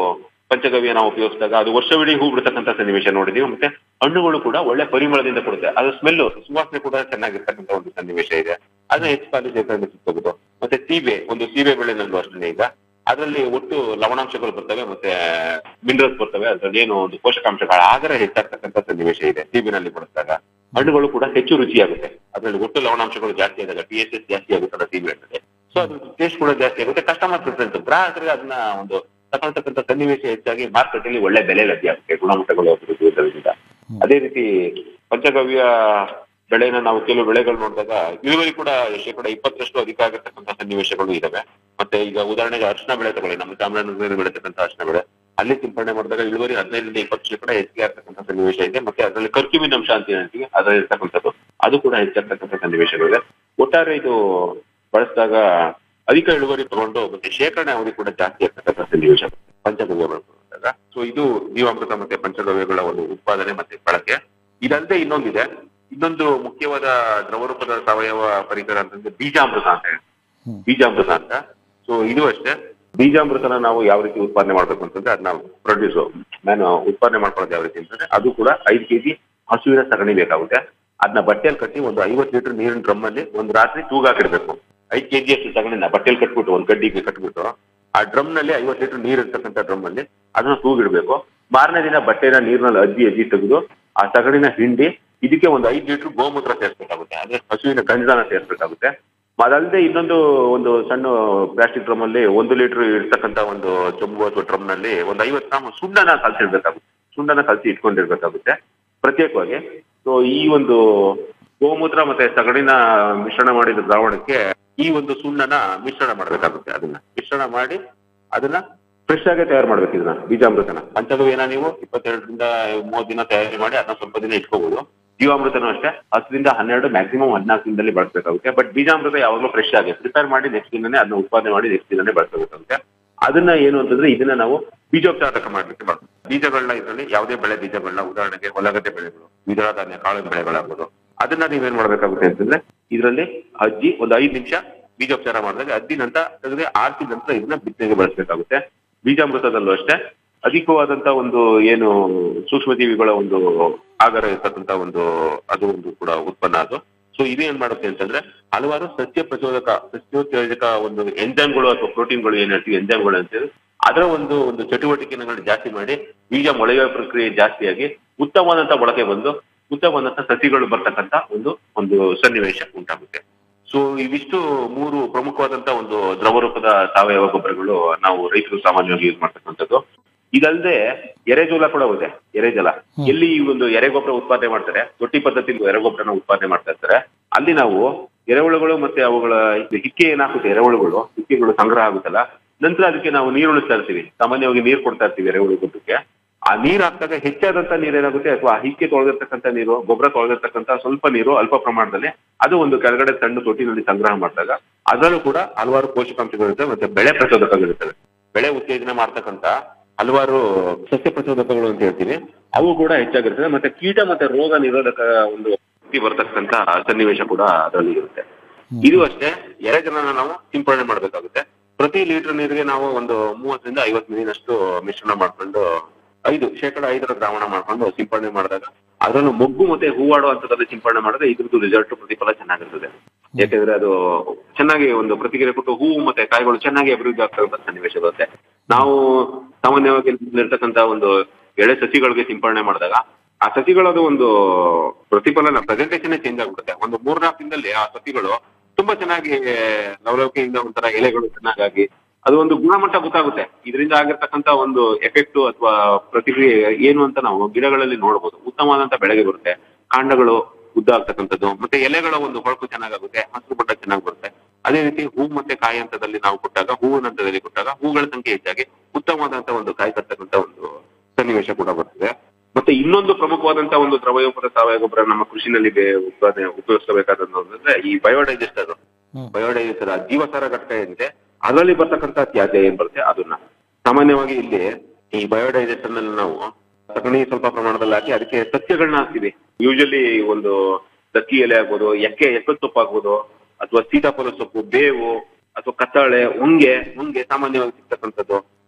ಪಂಚಗವ್ಯ ನಾವು ಉಪಯೋಗಿಸಿದಾಗ ಅದು ವರ್ಷವಿಡೀ ಹೂ ಬಿಡ್ತಕ್ಕಂಥ ಸನ್ನಿವೇಶ ನೋಡಿದೀವಿ ಮತ್ತೆ ಹಣ್ಣುಗಳು ಕೂಡ ಒಳ್ಳೆ ಪರಿಮಳದಿಂದ ಕೊಡುತ್ತೆ ಅದು ಸ್ಮೆಲ್ ಸುವಾಸನೆ ಕೂಡ ಚೆನ್ನಾಗಿರ್ತಕ್ಕಂಥ ಒಂದು ಸನ್ನಿವೇಶ ಇದೆ ಅದನ್ನ ಹೆಚ್ಚು ಕಾಲ ಶೇಖರಣೆ ಸಿಗ್ತಬಹುದು ಮತ್ತೆ ಸೀಬೆ ಒಂದು ಸೀಬೆ ಬೆಳೆನಲ್ಲೂ ಅಷ್ಟೇ ಈಗ ಅದರಲ್ಲಿ ಒಟ್ಟು ಲವಣಾಂಶಗಳು ಬರ್ತವೆ ಮತ್ತೆ ಮಿನರಲ್ಸ್ ಬರ್ತವೆ ಅದ್ರಲ್ಲಿ ಏನು ಒಂದು ಪೋಷಕಾಂಶಗಳ ಆಗರ ಹೆಚ್ಚಾಗ್ತಕ್ಕಂಥ ಸನ್ನಿವೇಶ ಇದೆ ಸೀಬಿನಲ್ಲಿ ಬಳಸಿದಾಗ ಹಣ್ಣುಗಳು ಕೂಡ ಹೆಚ್ಚು ರುಚಿಯಾಗುತ್ತೆ ಅದರಲ್ಲಿ ಒಟ್ಟು ಲವಣಾಂಶಗಳು ಜಾಸ್ತಿ ಆದಾಗ ಪಿ ಎಸ್ ಎಸ್ ಜಾಸ್ತಿ ಆಗುತ್ತಲ್ಲ ಸೀಬೆ ಹಣ್ಣಿಗೆ ಸೊ ಅದ್ರ ಟೇಸ್ಟ್ ಕೂಡ ಜಾಸ್ತಿ ಆಗುತ್ತೆ ಕಸ್ಟಮರ್ ಪ್ರಿಫರೆನ್ಸ್ ಗ್ರಾಹಕರಿಗೆ ಅದನ್ನ ಒಂದು ತಗೊಳ್ತಕ್ಕಂಥ ಸನ್ನಿವೇಶ ಹೆಚ್ಚಾಗಿ ಮಾರ್ಕೆಟ್ ಅಲ್ಲಿ ಒಳ್ಳೆ ಬೆಲೆ ಲಭ್ಯ ಆಗುತ್ತೆ ಗುಣಮಟ್ಟಗಳು ಅಭಿವೃದ್ಧಿ ಇರೋದ್ರಿಂದ ಅದೇ ರೀತಿ ಪಂಚಗವ್ಯ ಬೆಳೆನ ನಾವು ಕೆಲವು ಬೆಳೆಗಳು ನೋಡಿದಾಗ ಇಳುವರಿ ಕೂಡ ಶೇಕಡ ಇಪ್ಪತ್ತರಷ್ಟು ಅಧಿಕ ಆಗಿರ್ತಕ್ಕಂಥ ಸನ್ನಿವೇಶಗಳು ಇದಾವೆ ಮತ್ತೆ ಈಗ ಉದಾಹರಣೆಗೆ ಅರಿಶಿನ ಬೆಳೆ ತಗೊಳ್ಳಿ ನಮ್ಮ ಚಾಮರಾಜನಗರದಲ್ಲಿ ಬೆಳೆತಕ್ಕಂಥ ಅರಿಶಿನ ಬೆಳೆ ಅಲ್ಲಿ ಸಿಂಪಡಣೆ ಮಾಡಿದಾಗ ಇಳುವರಿ ಹದಿನೈದರಿಂದ ಇಪ್ಪತ್ತು ಶೇಕಡ ಹೆಚ್ಚಿಗೆ ಆಗ್ತಕ್ಕಂಥ ಸನ್ನಿವೇಶ ಇದೆ ಮತ್ತೆ ಅದರಲ್ಲಿ ಕರ್ಕ್ಯೂಮಿನ್ ಅಂಶ ಅಂತ ಹೇಳ್ತೀವಿ ಅದರಲ್ಲಿ ಇರ್ತಕ್ಕಂಥದ್ದು ಅದು ಕೂಡ ಹೆಚ್ಚಾಗ್ತಕ್ಕಂಥ ಸನ್ನಿವೇಶಗಳಿದೆ ಒಟ್ಟಾರೆ ಇದು ಬಳಸಿದಾಗ ಅಧಿಕ ಇಳುವರಿ ತಗೊಂಡು ಮತ್ತೆ ಶೇಖರಣೆ ಅವಧಿ ಕೂಡ ಜಾಸ್ತಿ ಆಗ್ತಕ್ಕಂಥ ಸನ್ನಿವೇಶ ಪಂಚಗವ್ಯ ಬಳಸಿದಾಗ ಸೊ ಇದು ಜೀವಾಮೃತ ಮತ್ತೆ ಪಂಚಗವ್ಯಗಳ ಒಂದು ಉತ್ಪಾದನೆ ಮತ್ತೆ ಬಳಕೆ ಇದಲ್ಲದೆ ಇನ್ನೊಂದಿದೆ ಇನ್ನೊಂದು ಮುಖ್ಯವಾದ ದ್ರವರೂಪದ ಸಾವಯವ ಪರಿಕರ ಅಂತಂದ್ರೆ ಬೀಜಾಮೃತ ಅಂತ ಹೇಳಿ ಬೀಜಾಮೃತ ಅಂತ ಸೊ ಇದು ಅಷ್ಟೇ ಬೀಜಾಮೃತನ ನಾವು ಯಾವ ರೀತಿ ಉತ್ಪಾದನೆ ಮಾಡ್ಬೇಕು ಅಂತಂದ್ರೆ ಅದನ್ನ ಪ್ರೊಡ್ಯೂಸ್ ನಾನು ಉತ್ಪಾದನೆ ಮಾಡ್ಕೊಳ್ಳೋದು ಯಾವ ರೀತಿ ಅಂತಂದ್ರೆ ಅದು ಕೂಡ ಐದು ಕೆಜಿ ಹಸುವಿನ ಸಗಣಿ ಬೇಕಾಗುತ್ತೆ ಅದನ್ನ ಬಟ್ಟೆಯಲ್ಲಿ ಕಟ್ಟಿ ಒಂದು ಐವತ್ತು ಲೀಟರ್ ನೀರಿನ ಡ್ರಮ್ ಅಲ್ಲಿ ಒಂದು ರಾತ್ರಿ ತೂಗಾಕಿಡ್ಬೇಕು ಐದು ಕೆಜಿ ಅಷ್ಟು ಸಗಣಿನ ಬಟ್ಟೆಯಲ್ಲಿ ಕಟ್ಬಿಟ್ಟು ಒಂದು ಗಡ್ಡಿಗೆ ಕಟ್ಬಿಟ್ಟು ಆ ಡ್ರಮ್ ನಲ್ಲಿ ಐವತ್ತು ಲೀಟರ್ ನೀರು ಇರ್ತಕ್ಕಂಥ ಡ್ರಮ್ ಅಲ್ಲಿ ಅದನ್ನ ತೂಗಿಡ್ಬೇಕು ಮಾರನೇ ದಿನ ಬಟ್ಟೆನ ನೀರಿನಲ್ಲಿ ಅಜ್ಜಿ ಅಜ್ಜಿ ತೆಗೆದು ಆ ಸಗಣಿನ ಹಿಂಡಿ ಇದಕ್ಕೆ ಒಂದು ಐದು ಲೀಟರ್ ಗೋಮೂತ್ರ ಸೇರಿಸಬೇಕಾಗುತ್ತೆ ಅಂದ್ರೆ ಹಸುವಿನ ಗಂಜಾನ ಸೇರಿಸಬೇಕಾಗುತ್ತೆ ಅದಲ್ಲದೆ ಇನ್ನೊಂದು ಒಂದು ಸಣ್ಣ ಪ್ಲಾಸ್ಟಿಕ್ ಡ್ರಮ್ ಅಲ್ಲಿ ಒಂದು ಲೀಟರ್ ಇರ್ತಕ್ಕಂಥ ಒಂದು ಚೊಂಬು ಅಥವಾ ಡ್ರಮ್ ನಲ್ಲಿ ಒಂದು ಐವತ್ತು ಗ್ರಾಮ್ ಸುಣ್ಣನ ಕಲ್ಸಿಡ್ಬೇಕಾಗುತ್ತೆ ಸುಣ್ಣನ ಕಲಸಿ ಇಟ್ಕೊಂಡಿರ್ಬೇಕಾಗುತ್ತೆ ಪ್ರತ್ಯೇಕವಾಗಿ ಸೊ ಈ ಒಂದು ಗೋಮೂತ್ರ ಮತ್ತೆ ಸಗಣಿನ ಮಿಶ್ರಣ ಮಾಡಿದ ದ್ರಾವಣಕ್ಕೆ ಈ ಒಂದು ಸುಣ್ಣನ ಮಿಶ್ರಣ ಮಾಡಬೇಕಾಗುತ್ತೆ ಅದನ್ನ ಮಿಶ್ರಣ ಮಾಡಿ ಅದನ್ನ ಫ್ರೆಶ್ ಆಗಿ ತಯಾರು ಮಾಡ್ಬೇಕು ಇದನ್ನ ಬೀಜಾಮೃತನ ಪಂಚಗವ್ಯನ ನೀವು ಇಪ್ಪತ್ತೆರಡರಿಂದ ಮೂವತ್ತು ದಿನ ತಯಾರಿ ಮಾಡಿ ಅದನ್ನ ಸ್ವಲ್ಪ ದಿನ ಇಟ್ಕೋಬಹುದು ಜೀವಾಮೃತನೂ ಅಷ್ಟೇ ಹತ್ತರಿಂದ ಹನ್ನೆರಡು ಮ್ಯಾಕ್ಸಿಮಮ್ ಹದಿನಾಲ್ಕು ದಿನದಲ್ಲಿ ಬಳಸಬೇಕಾಗುತ್ತೆ ಬಟ್ ಬೀಜಾಮೃತ ಯಾವಾಗಲೂ ಫ್ರೆಶ್ ಆಗಿ ಪ್ರಿಪೇರ್ ಮಾಡಿ ನೆಕ್ಸ್ಟ್ ದಿನನೇ ಅದನ್ನ ಉತ್ಪಾದನೆ ಮಾಡಿ ನೆಕ್ಸ್ಟ್ ದಿನನೇ ಬಳಸಬೇಕಾಗುತ್ತೆ ಅದನ್ನ ಏನು ಅಂತಂದ್ರೆ ಇದನ್ನ ನಾವು ಬೀಜೋಪಚಾರಕ ಮಾಡ್ಲಿಕ್ಕೆ ಮಾಡ್ತೀವಿ ಬೀಜಗಳನ್ನ ಇದರಲ್ಲಿ ಯಾವುದೇ ಬೆಳೆ ಬೀಜಗಳನ್ನ ಉದಾಹರಣೆಗೆ ಹೊಲಗದ್ದೆ ಬೆಳೆಗಳು ದ್ವಿದಳ ಧಾನ್ಯ ಕಾಳು ಬೆಳೆಗಳಾಗ್ಬೋದು ಅದನ್ನ ನೀವೇನ್ ಮಾಡ್ಬೇಕಾಗುತ್ತೆ ಅಂತಂದ್ರೆ ಇದರಲ್ಲಿ ಅಜ್ಜಿ ಒಂದು ಐದು ನಿಮಿಷ ಬೀಜೋಪಚಾರ ಮಾಡಿದಾಗ ಅದ್ದಿ ನಂತರ ತೆಗೆದ್ರೆ ಆರ್ಸಿ ನಂತರ ಇದನ್ನ ಬಿತ್ತನೆಗೆ ಬಳಸಬೇಕಾಗುತ್ತೆ ಬೀಜಾಮೃತದಲ್ಲೂ ಅಷ್ಟೇ ಅಧಿಕವಾದಂತ ಒಂದು ಏನು ಸೂಕ್ಷ್ಮ ಜೀವಿಗಳ ಒಂದು ಆಗರ ಇರ್ತಕ್ಕಂತ ಒಂದು ಅದು ಒಂದು ಕೂಡ ಉತ್ಪನ್ನ ಅದು ಸೊ ಇದು ಏನ್ ಮಾಡುತ್ತೆ ಅಂತಂದ್ರೆ ಹಲವಾರು ಸಸ್ಯ ಪ್ರಚೋದಕ ಸಸ್ಯೋತ್ತೇಜಕ ಒಂದು ಎಂಜೈಮ್ಗಳು ಅಥವಾ ಪ್ರೋಟೀನ್ಗಳು ಏನ್ ಹೇಳ್ತೀವಿ ಎಂಜೈಮ್ಗಳು ಅಂತೇಳಿ ಅದರ ಒಂದು ಒಂದು ಚಟುವಟಿಕೆಗಳನ್ನ ಜಾಸ್ತಿ ಮಾಡಿ ಬೀಜ ಮೊಳೆಯುವ ಪ್ರಕ್ರಿಯೆ ಜಾಸ್ತಿಯಾಗಿ ಉತ್ತಮವಾದಂತ ಬಳಕೆ ಬಂದು ಉತ್ತಮವಾದಂತ ಸಸಿಗಳು ಬರ್ತಕ್ಕಂತ ಒಂದು ಒಂದು ಸನ್ನಿವೇಶ ಉಂಟಾಗುತ್ತೆ ಸೊ ಇವಿಷ್ಟು ಮೂರು ಪ್ರಮುಖವಾದಂತ ಒಂದು ದ್ರವ ರೂಪದ ಸಾವಯವ ಗೊಬ್ಬರಗಳು ನಾವು ರೈತರು ಸಾಮಾನ್ಯವಾಗಿ ಯೂಸ್ ಮಾಡ್ತಕ್ಕಂಥದ್ದು ಇದಲ್ಲದೆ ಎರೆಜೋಲ ಕೂಡ ಇದೆ ಎರೆಜಲ ಎಲ್ಲಿ ಈ ಒಂದು ಎರೆಗೊಬ್ಬರ ಉತ್ಪಾದನೆ ಮಾಡ್ತಾರೆ ತೊಟ್ಟಿ ಪದ್ಧತಿಯಲ್ಲಿ ಎರೆಗೊಬ್ಬರನ ಉತ್ಪಾದನೆ ಮಾಡ್ತಾ ಇರ್ತಾರೆ ಅಲ್ಲಿ ನಾವು ಎರೆಹುಳುಗಳು ಮತ್ತೆ ಅವುಗಳ ಇದು ಹಿಕ್ಕೆ ಏನಾಗುತ್ತೆ ಎರೆಹುಳುಗಳು ಹಿಕ್ಕೆಗಳು ಸಂಗ್ರಹ ಆಗುತ್ತಲ್ಲ ನಂತರ ಅದಕ್ಕೆ ನಾವು ನೀರು ಉಳಿಸ್ತಾ ಇರ್ತೀವಿ ಸಾಮಾನ್ಯವಾಗಿ ನೀರು ಕೊಡ್ತಾ ಇರ್ತೀವಿ ಎರೆಹುಳು ಗೊಬ್ಬರಕ್ಕೆ ಆ ನೀರ್ ಹಾಕಿದಾಗ ಹೆಚ್ಚಾದಂತ ನೀರು ಏನಾಗುತ್ತೆ ಅಥವಾ ಆ ಹಿಕ್ಕೆ ತೊಳೆದಿರ್ತಕ್ಕಂಥ ನೀರು ಗೊಬ್ಬರ ತೊಳೆದಿರ್ತಕ್ಕಂಥ ಸ್ವಲ್ಪ ನೀರು ಅಲ್ಪ ಪ್ರಮಾಣದಲ್ಲಿ ಅದು ಒಂದು ಕೆಳಗಡೆ ಸಣ್ಣ ತೊಟ್ಟಿನಲ್ಲಿ ಸಂಗ್ರಹ ಮಾಡಿದಾಗ ಅದರಲ್ಲೂ ಕೂಡ ಹಲವಾರು ಪೋಷಕಾಂಶಗಳಿರ್ತವೆ ಮತ್ತೆ ಬೆಳೆ ಪ್ರಚೋದಕಗಳಿರ್ತವೆ ಬೆಳೆ ಉತ್ತೇಜನ ಮಾಡ್ತಕ್ಕಂಥ ಹಲವಾರು ಸಸ್ಯ ಪ್ರಚೋದಕಗಳು ಅಂತ ಹೇಳ್ತೀವಿ ಅವು ಕೂಡ ಹೆಚ್ಚಾಗಿರ್ತದೆ ಮತ್ತೆ ಕೀಟ ಮತ್ತೆ ರೋಗ ನಿರೋಧಕ ಒಂದು ಶಕ್ತಿ ಬರ್ತಕ್ಕಂಥ ಸನ್ನಿವೇಶ ಕೂಡ ಅದರಲ್ಲಿ ಇರುತ್ತೆ ಇದು ಅಷ್ಟೇ ಎರೆಜಲನ ನಾವು ಸಿಂಪಡಣೆ ಮಾಡ್ಬೇಕಾಗುತ್ತೆ ಪ್ರತಿ ಲೀಟರ್ ನೀರಿಗೆ ನಾವು ಒಂದು ಮೂವತ್ತರಿಂದ ಐವತ್ತು ಮಿಲಿನಷ್ಟು ಮಿಶ್ರಣ ಮಾಡ್ಕೊಂಡು ಐದು ಶೇಕಡ ಐದರ ದ್ರಾವಣ ಮಾಡ್ಕೊಂಡು ಸಿಂಪಡಣೆ ಮಾಡಿದಾಗ ಅದರಲ್ಲೂ ಮೊಗ್ಗು ಮತ್ತೆ ಹೂವಾಡೋ ಹಂತದಲ್ಲಿ ಸಿಂಪಡಣೆ ಮಾಡಿದ್ರೆ ಇದ್ರದ್ದು ರಿಸಲ್ಟ್ ಪ್ರತಿಫಲ ಚೆನ್ನಾಗಿರ್ತದೆ ಯಾಕಂದ್ರೆ ಅದು ಚೆನ್ನಾಗಿ ಒಂದು ಪ್ರತಿಕ್ರಿಯೆ ಕೊಟ್ಟು ಹೂವು ಮತ್ತೆ ಕಾಯಿಗಳು ಚೆನ್ನಾಗಿ ಅಭಿವೃದ್ಧಿ ಆಗ್ತಕ್ಕಂಥ ಸನ್ನಿವೇಶ ಬರುತ್ತೆ ನಾವು ಸಾಮಾನ್ಯವಾಗಿ ಇರ್ತಕ್ಕಂಥ ಒಂದು ಎಳೆ ಸಸಿಗಳಿಗೆ ಸಿಂಪಡಣೆ ಮಾಡಿದಾಗ ಆ ಸಸಿಗಳದು ಒಂದು ಪ್ರತಿಫಲನ ಪ್ರೆಸೆಂಟೇಷನ್ ಚೇಂಜ್ ಆಗ್ಬಿಡುತ್ತೆ ಒಂದು ಮೂರ್ನಾಲ್ಕು ದಿನದಲ್ಲಿ ಆ ಸಸಿಗಳು ತುಂಬಾ ಚೆನ್ನಾಗಿ ಲವಲವಿಕೆಯಿಂದ ಒಂಥರ ಎಲೆಗಳು ಚೆನ್ನಾಗಾಗಿ ಅದು ಒಂದು ಗುಣಮಟ್ಟ ಗೊತ್ತಾಗುತ್ತೆ ಇದರಿಂದ ಆಗಿರ್ತಕ್ಕಂಥ ಒಂದು ಎಫೆಕ್ಟ್ ಅಥವಾ ಪ್ರತಿಕ್ರಿಯೆ ಏನು ಅಂತ ನಾವು ಗಿಡಗಳಲ್ಲಿ ನೋಡಬಹುದು ಉತ್ತಮವಾದಂತ ಬೆಳೆಗೆ ಬರುತ್ತೆ ಕಾಂಡಗಳು ಉದ್ದ ಆಗ್ತಕ್ಕಂಥದ್ದು ಮತ್ತೆ ಎಲೆಗಳ ಒಂದು ಹೊಳಪು ಚೆನ್ನಾಗಾಗುತ್ತೆ ಹಸಿರು ಬಣ್ಣ ಚೆನ್ನಾಗಿ ಬರುತ್ತೆ ಅದೇ ರೀತಿ ಹೂ ಮತ್ತೆ ಕಾಯಿ ಹಂತದಲ್ಲಿ ನಾವು ಕೊಟ್ಟಾಗ ಹೂವಿನ ಹಂತದಲ್ಲಿ ಕೊಟ್ಟಾಗ ಹೂಗಳ ಸಂಖ್ಯೆ ಹೆಚ್ಚಾಗಿ ಉತ್ತಮವಾದಂತ ಒಂದು ಕಾಯಿ ಕರ್ತಕ್ಕಂಥ ಒಂದು ಸನ್ನಿವೇಶ ಕೂಡ ಬರ್ತದೆ ಮತ್ತೆ ಇನ್ನೊಂದು ಪ್ರಮುಖವಾದಂತ ಒಂದು ದ್ರವಯೋಪದ ಸಾವಯವ ಗೊಬ್ಬರ ನಮ್ಮ ಕೃಷಿನಲ್ಲಿ ಬೇ- ಉತ್ಪಾದನೆ ಉಪಯೋಗಿಸಬೇಕಾದದ್ದು ಅಂದ್ರೆ ಈ ಬಯೋಡೈಜೆಸ್ಟರ್ ಬಯೋಡೈಜೆಸ್ಟರ್ ಜೀವಸಾರ ಘಟಕ ಏನಿದೆ ಅದರಲ್ಲಿ ಬರ್ತಕ್ಕಂಥ ತ್ಯಾಜ್ಯ ಏನ್ ಬರುತ್ತೆ ಅದನ್ನ ಸಾಮಾನ್ಯವಾಗಿ ಇಲ್ಲಿ ಈ ಬಯೋಡೈಜೆಸ್ಟರ್ ನಲ್ಲಿ ನಾವು ಸಗಣಿ ಸ್ವಲ್ಪ ಪ್ರಮಾಣದಲ್ಲಿ ಹಾಕಿ ಅದಕ್ಕೆ ಸಸ್ಯಗಳನ್ನ ಹಾಕ್ತಿವಿ ಯೂಶಲಿ ಒಂದು ದಕ್ಕಿ ಎಲೆ ಆಗ್ಬೋದು ಎಕ್ಕೆ ಎಕ್ಕದ ಸೊಪ್ಪು ಆಗ್ಬೋದು ಅಥವಾ ಸೀತಾಫಲ ಸೊಪ್ಪು ಬೇವು ಅಥವಾ ಕತ್ತಾಳೆ ಉಂಗೆ ಉಂಗೆ ಸಾಮಾನ್ಯವಾಗಿ ಸಿಗ್ತಕ್ಕಂಥದ್ದು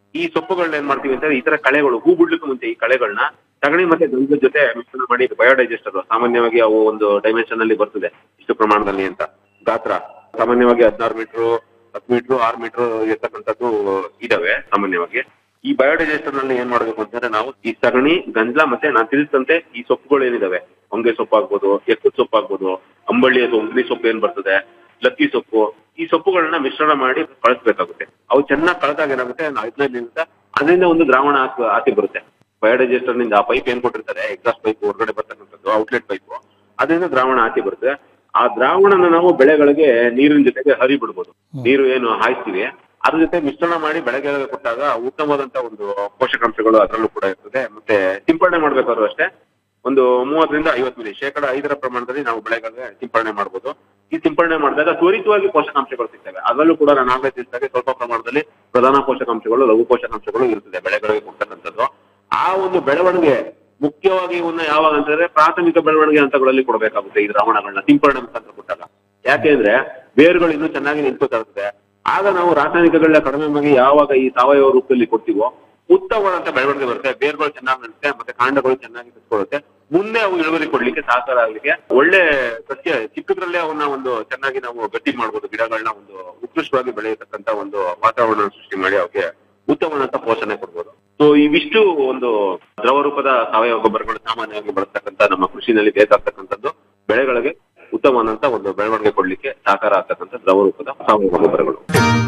ಈ ಸೊಪ್ಪುಗಳನ್ನ ಏನ್ ಮಾಡ್ತೀವಿ ಅಂತಂದ್ರೆ ಈ ತರ ಕಳೆಗಳು ಹೂ ಬಿಡ್ಲಿಕ್ಕೆ ಮುಂಚೆ ಈ ಕಳೆಗಳನ್ನ ಸಗಣಿ ಮತ್ತೆ ಗಂಧದ ಜೊತೆ ಮಿಶ್ರಣ ಮಾಡಿ ಬಯೋಡೈಜೆಸ್ಟರ್ ಸಾಮಾನ್ಯವಾಗಿ ಅವು ಒಂದು ಡೈಮೆನ್ಷನ್ ಅಲ್ಲಿ ಬರ್ತದೆ ಇಷ್ಟು ಪ್ರಮಾಣದಲ್ಲಿ ಅಂತ ಗಾತ್ರ ಸಾಮಾನ್ಯವಾಗಿ ಹದಿನಾರು ಮೀಟರ್ ಹತ್ತು ಮೀಟರ್ ಆರು ಮೀಟರ್ ಇರ್ತಕ್ಕಂಥದ್ದು ಇದಾವೆ ಸಾಮಾನ್ಯವಾಗಿ ಈ ಬಯೋಡೈಜೆಸ್ಟರ್ ನಲ್ಲಿ ಏನ್ ಮಾಡ್ಬೇಕು ಅಂತಂದ್ರೆ ನಾವು ಈ ಸಗಣಿ ಗಂಜಲ ಮತ್ತೆ ನಾನು ತಿಳಿಸಿದಂತೆ ಈ ಸೊಪ್ಪುಗಳು ಏನಿದಾವೆ ಹೊಂಗೆ ಸೊಪ್ಪು ಆಗ್ಬೋದು ಎಕ್ಕದ ಸೊಪ್ಪು ಆಗ್ಬೋದು ಅಂಬಳ್ಳಿಯ ಸೊಂಗ್ಲಿ ಸೊಪ್ಪು ಏನ್ ಬರ್ತದೆ ಲಕ್ಕಿ ಸೊಪ್ಪು ಈ ಸೊಪ್ಪುಗಳನ್ನ ಮಿಶ್ರಣ ಮಾಡಿ ಕಳಿಸ್ಬೇಕಾಗುತ್ತೆ ಅವು ಚೆನ್ನಾಗಿ ಕಳೆದಾಗ ಏನಾಗುತ್ತೆ ಹದಿನೈದು ನಿಮಿಷ ಅದರಿಂದ ಒಂದು ದ್ರಾವಣ ಆಚೆ- ಆಚೆ ಬರುತ್ತೆ ಬಯೋಡೈಜೆಸ್ಟರ್ ನಿಂದ ಆ ಪೈಪ್ ಏನ್ ಕೊಟ್ಟಿರ್ತಾರೆ ಎಕ್ಸಾಸ್ಟ್ ಪೈಪ್ ಹೊರಗಡೆ ಬರ್ತಕ್ಕಂಥದ್ದು ಔಟ್ಲೆಟ್ ಪೈಪ್ ಅದರಿಂದ ದ್ರಾವಣ ಆಚೆ ಬರುತ್ತೆ ಆ ದ್ರಾವಣನ ನಾವು ಬೆಳೆಗಳಿಗೆ ನೀರಿನ ಜೊತೆಗೆ ಹರಿ ಬಿಡ್ಬೋದು ನೀರು ಏನು ಹಾಯಿಸ್ತೀವಿ ಅದ್ರ ಜೊತೆ ಮಿಶ್ರಣ ಮಾಡಿ ಬೆಳೆಗಳಿಗೆ ಕೊಟ್ಟಾಗ ಉತ್ತಮವಾದಂತ ಒಂದು ಪೋಷಕಾಂಶಗಳು ಅದರಲ್ಲೂ ಕೂಡ ಇರ್ತದೆ ಮತ್ತೆ ಸಿಂಪಡಣೆ ಮಾಡ್ಬೇಕಾದ್ರೂ ಅಷ್ಟೇ ಒಂದು ಮೂವತ್ತರಿಂದ ಐವತ್ತು ಮಿಲಿ ಶೇಕಡ ಐದರ ಪ್ರಮಾಣದಲ್ಲಿ ನಾವು ಬೆಳೆಗಳಿಗೆ ಸಿಂಪಡಣೆ ಮಾಡ್ಬೋದು ಈ ಸಿಂಪಡಣೆ ಮಾಡಿದಾಗ ತ್ವರಿತವಾಗಿ ಪೋಷಕಾಂಶಗಳು ಸಿಗ್ತವೆ ಅದರಲ್ಲೂ ಕೂಡ ನಾನು ಆಗಲೇ ತಿಳಿಸಿದಾಗೆ ಸ್ವಲ್ಪ ಪ್ರಮಾಣದಲ್ಲಿ ಪ್ರಧಾನ ಪೋಷಕಾಂಶಗಳು ಲಘು ಪೋಷಕಾಂಶಗಳು ಇರ್ತದೆ ಬೆಳೆಗಳಿಗೆ ಕೊಡ್ತಕ್ಕಂಥದ್ದು ಆ ಒಂದು ಬೆಳವಣಿಗೆ ಮುಖ್ಯವಾಗಿ ಇವನ್ನ ಯಾವಾಗ ಅಂತಂದ್ರೆ ಪ್ರಾಥಮಿಕ ಬೆಳವಣಿಗೆ ಹಂತಗಳಲ್ಲಿ ಕೊಡಬೇಕಾಗುತ್ತೆ ಈ ದ್ರಾವಣಗಳನ್ನ ಸಿಂಪಡಣೆ ಮುಖಾಂತರ ಕೊಟ್ಟಾಗ ಯಾಕೆಂದ್ರೆ ಬೇರುಗಳು ಇನ್ನೂ ಚೆನ್ನಾಗಿ ನಿಂತ್ಕೋತಾ ಇರ್ತದೆ ಆಗ ನಾವು ರಾಸಾಯನಿಕಗಳನ್ನ ಕಡಿಮೆ ಮಾಡಿ ಯಾವಾಗ ಈ ಸಾವಯವ ರೂಪದಲ್ಲಿ ಕೊಡ್ತೀವೋ ಉತ್ತಮವಾದಂತ ಬೆಳವಣಿಗೆ ಬರುತ್ತೆ ಬೇರುಗಳು ಚೆನ್ನಾಗಿ ನಿಲ್ಲುತ್ತೆ ಮತ್ತೆ ಕಾಂಡಗಳು ಚೆನ್ನಾಗಿ ಕಿತ್ಕೊಳ್ಳುತ್ತೆ ಮುಂದೆ ಅವು ಇಳುವರಿ ಕೊಡ್ಲಿಕ್ಕೆ ಸಹಕಾರ ಆಗ್ಲಿಕ್ಕೆ ಒಳ್ಳೆ ಸಸ್ಯ ಚಿಕ್ಕದ್ರಲ್ಲೇ ಅವನ್ನ ಒಂದು ಚೆನ್ನಾಗಿ ನಾವು ಗಟ್ಟಿ ಮಾಡ್ಬೋದು ಗಿಡಗಳನ್ನ ಒಂದು ಉತ್ಕೃಷ್ಟವಾಗಿ ಬೆಳೆಯತಕ್ಕಂತ ಒಂದು ವಾತಾವರಣ ಸೃಷ್ಟಿ ಮಾಡಿ ಅವಕ್ಕೆ ಉತ್ತಮವಾದಂತ ಪೋಷಣೆ ಕೊಡ್ಬೋದು ಸೊ ಇವಿಷ್ಟು ಒಂದು ದ್ರವ ರೂಪದ ಸಾವಯವ ಗೊಬ್ಬರಗಳು ಸಾಮಾನ್ಯವಾಗಿ ಬಳಸ್ತಕ್ಕಂತ ನಮ್ಮ ಕೃಷಿನಲ್ಲಿ ಬೇಕಾಗ್ತಕ್ಕಂಥದ್ದು ಬೆಳೆಗಳಿಗೆ ಉತ್ತಮವಾದಂತ ಒಂದು ಬೆಳವಣಿಗೆ ಕೊಡ್ಲಿಕ್ಕೆ ಸಹಕಾರ ಆಗ್ತಕ್ಕಂಥ ದ್ರವ ರೂಪದ ಸಾವಯವ ಗೊಬ್ಬರಗಳು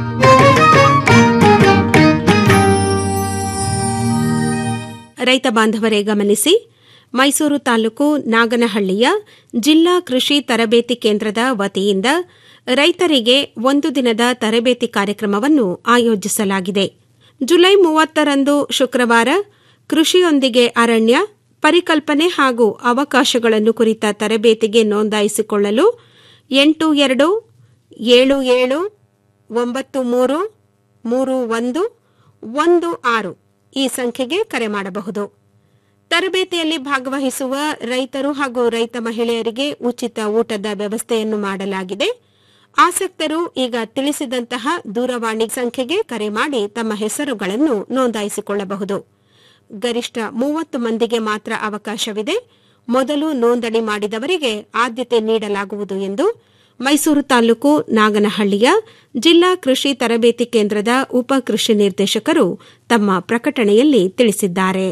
ರೈತ ಬಾಂಧವರೇ ಗಮನಿಸಿ ಮೈಸೂರು ತಾಲೂಕು ನಾಗನಹಳ್ಳಿಯ ಜಿಲ್ಲಾ ಕೃಷಿ ತರಬೇತಿ ಕೇಂದ್ರದ ವತಿಯಿಂದ ರೈತರಿಗೆ ಒಂದು ದಿನದ ತರಬೇತಿ ಕಾರ್ಯಕ್ರಮವನ್ನು ಆಯೋಜಿಸಲಾಗಿದೆ ಜುಲೈ ಮೂವತ್ತರಂದು ಶುಕ್ರವಾರ ಕೃಷಿಯೊಂದಿಗೆ ಅರಣ್ಯ ಪರಿಕಲ್ಪನೆ ಹಾಗೂ ಅವಕಾಶಗಳನ್ನು ಕುರಿತ ತರಬೇತಿಗೆ ನೋಂದಾಯಿಸಿಕೊಳ್ಳಲು ಎಂಟು ಎರಡು ಏಳು ಏಳು ಒಂಬತ್ತು ಮೂರು ಮೂರು ಒಂದು ಒಂದು ಆರು ಈ ಸಂಖ್ಯೆಗೆ ಕರೆ ಮಾಡಬಹುದು ತರಬೇತಿಯಲ್ಲಿ ಭಾಗವಹಿಸುವ ರೈತರು ಹಾಗೂ ರೈತ ಮಹಿಳೆಯರಿಗೆ ಉಚಿತ ಊಟದ ವ್ಯವಸ್ಥೆಯನ್ನು ಮಾಡಲಾಗಿದೆ ಆಸಕ್ತರು ಈಗ ತಿಳಿಸಿದಂತಹ ದೂರವಾಣಿ ಸಂಖ್ಯೆಗೆ ಕರೆ ಮಾಡಿ ತಮ್ಮ ಹೆಸರುಗಳನ್ನು ನೋಂದಾಯಿಸಿಕೊಳ್ಳಬಹುದು ಗರಿಷ್ಠ ಮೂವತ್ತು ಮಂದಿಗೆ ಮಾತ್ರ ಅವಕಾಶವಿದೆ ಮೊದಲು ನೋಂದಣಿ ಮಾಡಿದವರಿಗೆ ಆದ್ಯತೆ ನೀಡಲಾಗುವುದು ಎಂದು ಮೈಸೂರು ತಾಲೂಕು ನಾಗನಹಳ್ಳಿಯ ಜಿಲ್ಲಾ ಕೃಷಿ ತರಬೇತಿ ಕೇಂದ್ರದ ಉಪ ಕೃಷಿ ನಿರ್ದೇಶಕರು ತಮ್ಮ ಪ್ರಕಟಣೆಯಲ್ಲಿ ತಿಳಿಸಿದ್ದಾರೆ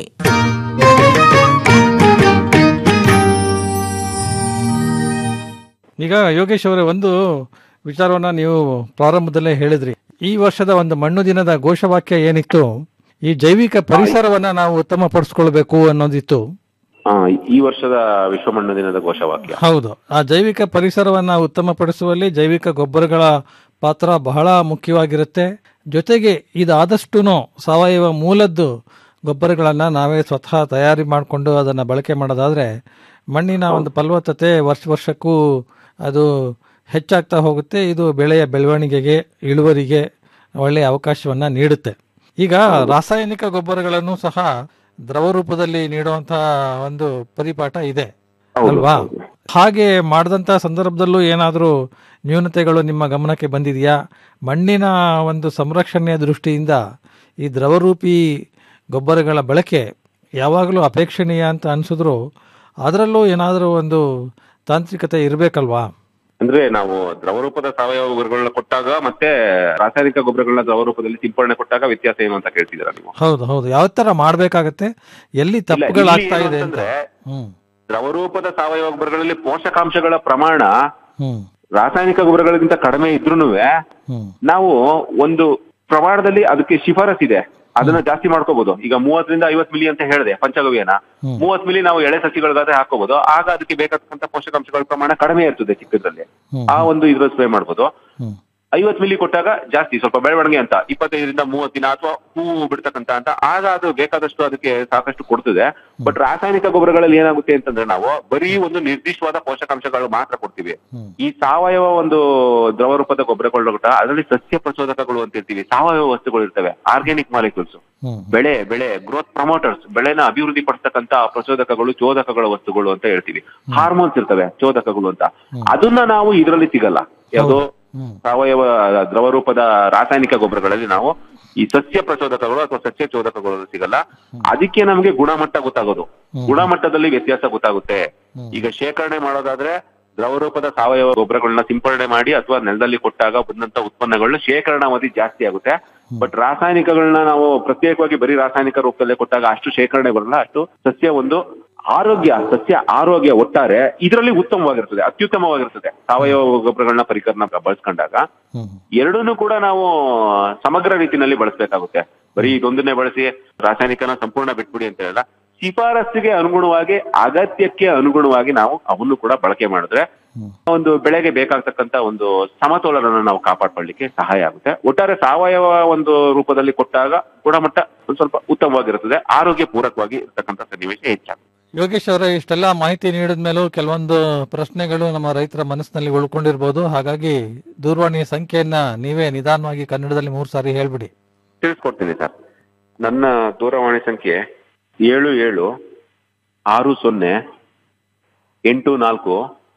ಈಗ ಯೋಗೇಶ್ ಅವರೇ ಒಂದು ವಿಚಾರವನ್ನ ನೀವು ಪ್ರಾರಂಭದಲ್ಲೇ ಹೇಳಿದ್ರಿ ಈ ವರ್ಷದ ಒಂದು ಮಣ್ಣು ದಿನದ ಘೋಷವಾಕ್ಯ ಏನಿತ್ತು ಈ ಜೈವಿಕ ಪರಿಸರವನ್ನ ನಾವು ಉತ್ತಮಪಡಿಸ್ಕೊಳ್ಬೇಕು ಅನ್ನೋದಿತ್ತು ಆ, ಈ ವರ್ಷದ ವಿಶ್ವ ಮಣ್ಣು ದಿನದ ಘೋಷವಾಕ್ಯ ಹೌದು ಆ ಜೈವಿಕ ಪರಿಸರವನ್ನ ಉತ್ತಮಪಡಿಸುವಲ್ಲಿ ಜೈವಿಕ ಗೊಬ್ಬರಗಳ ಪಾತ್ರ ಬಹಳ ಮುಖ್ಯವಾಗಿರುತ್ತೆ ಜೊತೆಗೆ ಇದಾದಷ್ಟು ಸಾವಯವ ಮೂಲದ್ದು ಗೊಬ್ಬರಗಳನ್ನ ನಾವೇ ಸ್ವತಃ ತಯಾರಿ ಮಾಡಿಕೊಂಡು ಅದನ್ನ ಬಳಕೆ ಮಾಡೋದಾದ್ರೆ ಮಣ್ಣಿನ ಒಂದು ಫಲವತ್ತತೆ ವರ್ಷ ವರ್ಷಕ್ಕೂ ಅದು ಹೆಚ್ಚಾಗ್ತಾ ಹೋಗುತ್ತೆ ಇದು ಬೆಳೆಯ ಬೆಳವಣಿಗೆಗೆ ಇಳುವರಿಗೆ ಒಳ್ಳೆಯ ಅವಕಾಶವನ್ನ ನೀಡುತ್ತೆ ಈಗ ರಾಸಾಯನಿಕ ಗೊಬ್ಬರಗಳನ್ನು ಸಹ ದ್ರವ ರೂಪದಲ್ಲಿ ನೀಡುವಂತಹ ಒಂದು ಪರಿಪಾಠ ಇದೆ ಅಲ್ವಾ ಹಾಗೆ ಮಾಡಿದಂತ ಸಂದರ್ಭದಲ್ಲೂ ಏನಾದರೂ ನ್ಯೂನತೆಗಳು ನಿಮ್ಮ ಗಮನಕ್ಕೆ ಬಂದಿದೆಯಾ ಮಣ್ಣಿನ ಒಂದು ಸಂರಕ್ಷಣೆಯ ದೃಷ್ಟಿಯಿಂದ ಈ ದ್ರವರೂಪಿ ಗೊಬ್ಬರಗಳ ಬಳಕೆ ಯಾವಾಗಲೂ ಅಪೇಕ್ಷಣೀಯ ಅಂತ ಅನಿಸಿದ್ರು ಅದರಲ್ಲೂ ಏನಾದರೂ ಒಂದು ತಾಂತ್ರಿಕತೆ ಇರಬೇಕಲ್ವಾ ಅಂದ್ರೆ ನಾವು ದ್ರವರೂಪದ ಸಾವಯವ ಗೊಬ್ಬರಗಳನ್ನ ಕೊಟ್ಟಾಗ ಮತ್ತೆ ರಾಸಾಯನಿಕ ಗೊಬ್ಬರಗಳನ್ನ ದ್ರವರೂಪದಲ್ಲಿ ಸಿಂಪಡಣೆ ಕೊಟ್ಟಾಗ ವ್ಯತ್ಯಾಸ ಏನು ಅಂತ ಕೇಳ್ತಿದ್ದೀರಾ ನೀವು ಹೌದು ಹೌದು ಯಾವ ತರ ಮಾಡ್ಬೇಕಾಗತ್ತೆ ಎಲ್ಲಿ ತಪ್ಪುಗಳಾಗ್ತಾ ಇಲ್ಲಿ ಇದೆ ಏನು ಅಂತ ಅಂತಂದ್ರೆ, ಹ್ಮ್ ದ್ರವರೂಪದ ಸಾವಯವ ಗೊಬ್ಬರಗಳಲ್ಲಿ ಪೋಷಕಾಂಶಗಳ ಪ್ರಮಾಣ ಹ್ಮ್ ರಾಸಾಯನಿಕ ಗೊಬ್ಬರಗಳಿಗಿಂತ ಕಡಿಮೆ ಇದ್ರೂ ಹ್ಮ್ ನಾವು ಒಂದು ಪ್ರಮಾಣದಲ್ಲಿ ಅದಕ್ಕೆ ಶಿಫಾರಸ್ ಇದೆ ಅದನ್ನ ಜಾಸ್ತಿ ಮಾಡ್ಕೋಬಹುದು ಈಗ ಮೂವತ್ತರಿಂದ ಐವತ್ ಮಿಲಿ ಅಂತ ಹೇಳಿದೆ ಪಂಚಗವ್ಯನ ಹ್ಮ್. ಮೂವತ್ ಮಿಲಿ ನಾವು ಎಳೆ ಸಸಿಗಳಿಗಾದ್ರೆ ಹಾಕೋಬಹುದು ಆಗ ಅದಕ್ಕೆ ಬೇಕಾದಂತ ಪೋಷಕಾಂಶಗಳ ಪ್ರಮಾಣ ಕಡಿಮೆ ಇರ್ತದೆ ಚಿಕ್ಕದ್ರಲ್ಲಿ ಹ್ಮ್. ಆ ಒಂದು ಇದ್ರ ಸ್ಪ್ರೇ ಮಾಡ್ಬೋದು ಹ್ಮ್. ಐವತ್ ಮಿಲಿ ಕೊಟ್ಟಾಗ ಜಾಸ್ತಿ ಸ್ವಲ್ಪ ಬೆಳವಣಿಗೆ ಅಂತ ಇಪ್ಪತ್ತೈದರಿಂದ ಮೂವತ್ತು ದಿನ ಅಥವಾ ಹೂವು ಬಿಡ್ತಕ್ಕಂತ ಅಂತ ಆಗ ಅದು ಬೇಕಾದಷ್ಟು ಅದಕ್ಕೆ ಸಾಕಷ್ಟು ಕೊಡ್ತದೆ ಬಟ್ ರಾಸಾಯನಿಕ ಗೊಬ್ಬರಗಳಲ್ಲಿ ಏನಾಗುತ್ತೆ ಅಂತಂದ್ರೆ ನಾವು ಬರೀ ಒಂದು ನಿರ್ದಿಷ್ಟವಾದ ಪೋಷಕಾಂಶಗಳು ಮಾತ್ರ ಕೊಡ್ತೀವಿ ಈ ಸಾವಯವ ಒಂದು ದ್ರವ ರೂಪದ ಗೊಬ್ಬರಗಳು ಕೂಡ ಅದರಲ್ಲಿ ಸಸ್ಯ ಪ್ರಚೋದಕಗಳು ಅಂತ ಇರ್ತೀವಿ ಸಾವಯವ ವಸ್ತುಗಳು ಇರ್ತವೆ ಆರ್ಗ್ಯಾನಿಕ್ ಮಾಲಿಕ್ಯೂಲ್ಸ್ ಹ್ಮ್. ಬೆಳೆ ಬೆಳೆ ಗ್ರೋತ್ ಪ್ರಮೋಟರ್ಸ್ ಬೆಳೆನ ಅಭಿವೃದ್ಧಿ ಪಡಿಸ್ತಕ್ಕಂತ ಪ್ರಚೋದಕಗಳು ಚೋದಕಗಳ ವಸ್ತುಗಳು ಅಂತ ಹೇಳ್ತೀವಿ ಹಾರ್ಮೋನ್ಸ್ ಇರ್ತವೆ ಚೋದಕಗಳು ಅಂತ ಅದನ್ನ ನಾವು ಇದರಲ್ಲಿ ಸಿಗಲ್ಲ ಯಾವುದು ಸಾವಯವ ದ್ರವ ರೂಪದ ರಾಸಾಯನಿಕ ಗೊಬ್ಬರಗಳಲ್ಲಿ ನಾವು ಈ ಸಸ್ಯ ಪ್ರಚೋದಕಗಳು ಅಥವಾ ಸಸ್ಯ ಚೋದಕಗಳು ಸಿಗಲ್ಲ ಅದಕ್ಕೆ ನಮಗೆ ಗುಣಮಟ್ಟ ಗೊತ್ತಾಗೋದು ಗುಣಮಟ್ಟದಲ್ಲಿ ವ್ಯತ್ಯಾಸ ಗೊತ್ತಾಗುತ್ತೆ ಈಗ ಶೇಖರಣೆ ಮಾಡೋದಾದ್ರೆ ದ್ರವ ರೂಪದ ಸಾವಯವ ಗೊಬ್ಬರಗಳನ್ನ ಸಿಂಪಡಣೆ ಮಾಡಿ ಅಥವಾ ನೆಲದಲ್ಲಿ ಕೊಟ್ಟಾಗ ಬಂದಂತ ಉತ್ಪನ್ನಗಳನ್ನ ಶೇಖರಣಾವಧಿ ಜಾಸ್ತಿ ಆಗುತ್ತೆ ಬಟ್ ರಾಸಾಯನಿಕಗಳನ್ನ ನಾವು ಪ್ರತ್ಯೇಕವಾಗಿ ಬರೀ ರಾಸಾಯನಿಕ ರೂಪದಲ್ಲೇ ಕೊಟ್ಟಾಗ ಅಷ್ಟು ಶೇಖರಣೆ ಬರಲ್ಲ ಅಷ್ಟು ಸಸ್ಯ ಒಂದು ಆರೋಗ್ಯ ಸಸ್ಯ ಆರೋಗ್ಯ ಒಟ್ಟಾರೆ ಇದರಲ್ಲಿ ಉತ್ತಮವಾಗಿರ್ತದೆ ಅತ್ಯುತ್ತಮವಾಗಿರ್ತದೆ ಸಾವಯವ ಗೊಬ್ಬರಗಳನ್ನ ಪರಿಕರನ ಬಳಸ್ಕೊಂಡಾಗ ಎರಡನ್ನೂ ಕೂಡ ನಾವು ಸಮಗ್ರ ರೀತಿನಲ್ಲಿ ಬಳಸಬೇಕಾಗುತ್ತೆ ಬರೀ ಇದೊಂದನ್ನೇ ಬಳಸಿ ರಾಸಾಯನಿಕನ ಸಂಪೂರ್ಣ ಬಿಟ್ಬಿಡಿ ಅಂತ ಹೇಳಲ್ಲ ಶಿಫಾರಸ್ಸಿಗೆ ಅನುಗುಣವಾಗಿ ಅಗತ್ಯಕ್ಕೆ ಅನುಗುಣವಾಗಿ ನಾವು ಅವನ್ನು ಕೂಡ ಬಳಕೆ ಮಾಡಿದ್ರೆ ಒಂದು ಬೆಳೆಗೆ ಬೇಕಾಗ್ತಕ್ಕಂತ ಒಂದು ಸಮತೋಲನ ನಾವು ಕಾಪಾಡ್ಕೊಳ್ಳಿಕ್ಕೆ ಸಹಾಯ ಆಗುತ್ತೆ ಒಟ್ಟಾರೆ ಸಾವಯವ ಒಂದು ರೂಪದಲ್ಲಿ ಕೊಟ್ಟಾಗ ಗುಣಮಟ್ಟ ಒಂದ್ ಸ್ವಲ್ಪ ಉತ್ತಮವಾಗಿರುತ್ತದೆ ಆರೋಗ್ಯ ಪೂರಕವಾಗಿ ಇರ್ತಕ್ಕಂಥ ಸನ್ನಿವೇಶ ಹೆಚ್ಚಾಗುತ್ತೆ ಯೋಗೇಶ್ ಅವರೇ ಇಷ್ಟೆಲ್ಲ ಮಾಹಿತಿ ನೀಡಿದ ಮೇಲೂ ಕೆಲವೊಂದು ಪ್ರಶ್ನೆಗಳು ನಮ್ಮ ರೈತರ ಮನಸ್ಸಿನಲ್ಲಿ ಉಳ್ಕೊಂಡಿರ್ಬೋದು ಹಾಗಾಗಿ ದೂರವಾಣಿಯ ಸಂಖ್ಯೆಯನ್ನ ನೀವೇ ನಿಧಾನವಾಗಿ ಕನ್ನಡದಲ್ಲಿ ಮೂರು ಸಾರಿ ಹೇಳ್ಬಿಡಿ ತಿಳಿಸ್ಕೊಡ್ತೀನಿ ಸರ್ ನನ್ನ ದೂರವಾಣಿ ಸಂಖ್ಯೆ ಏಳು ಏಳು ಆರು ಸೊನ್ನೆ ಎಂಟು ನಾಲ್ಕು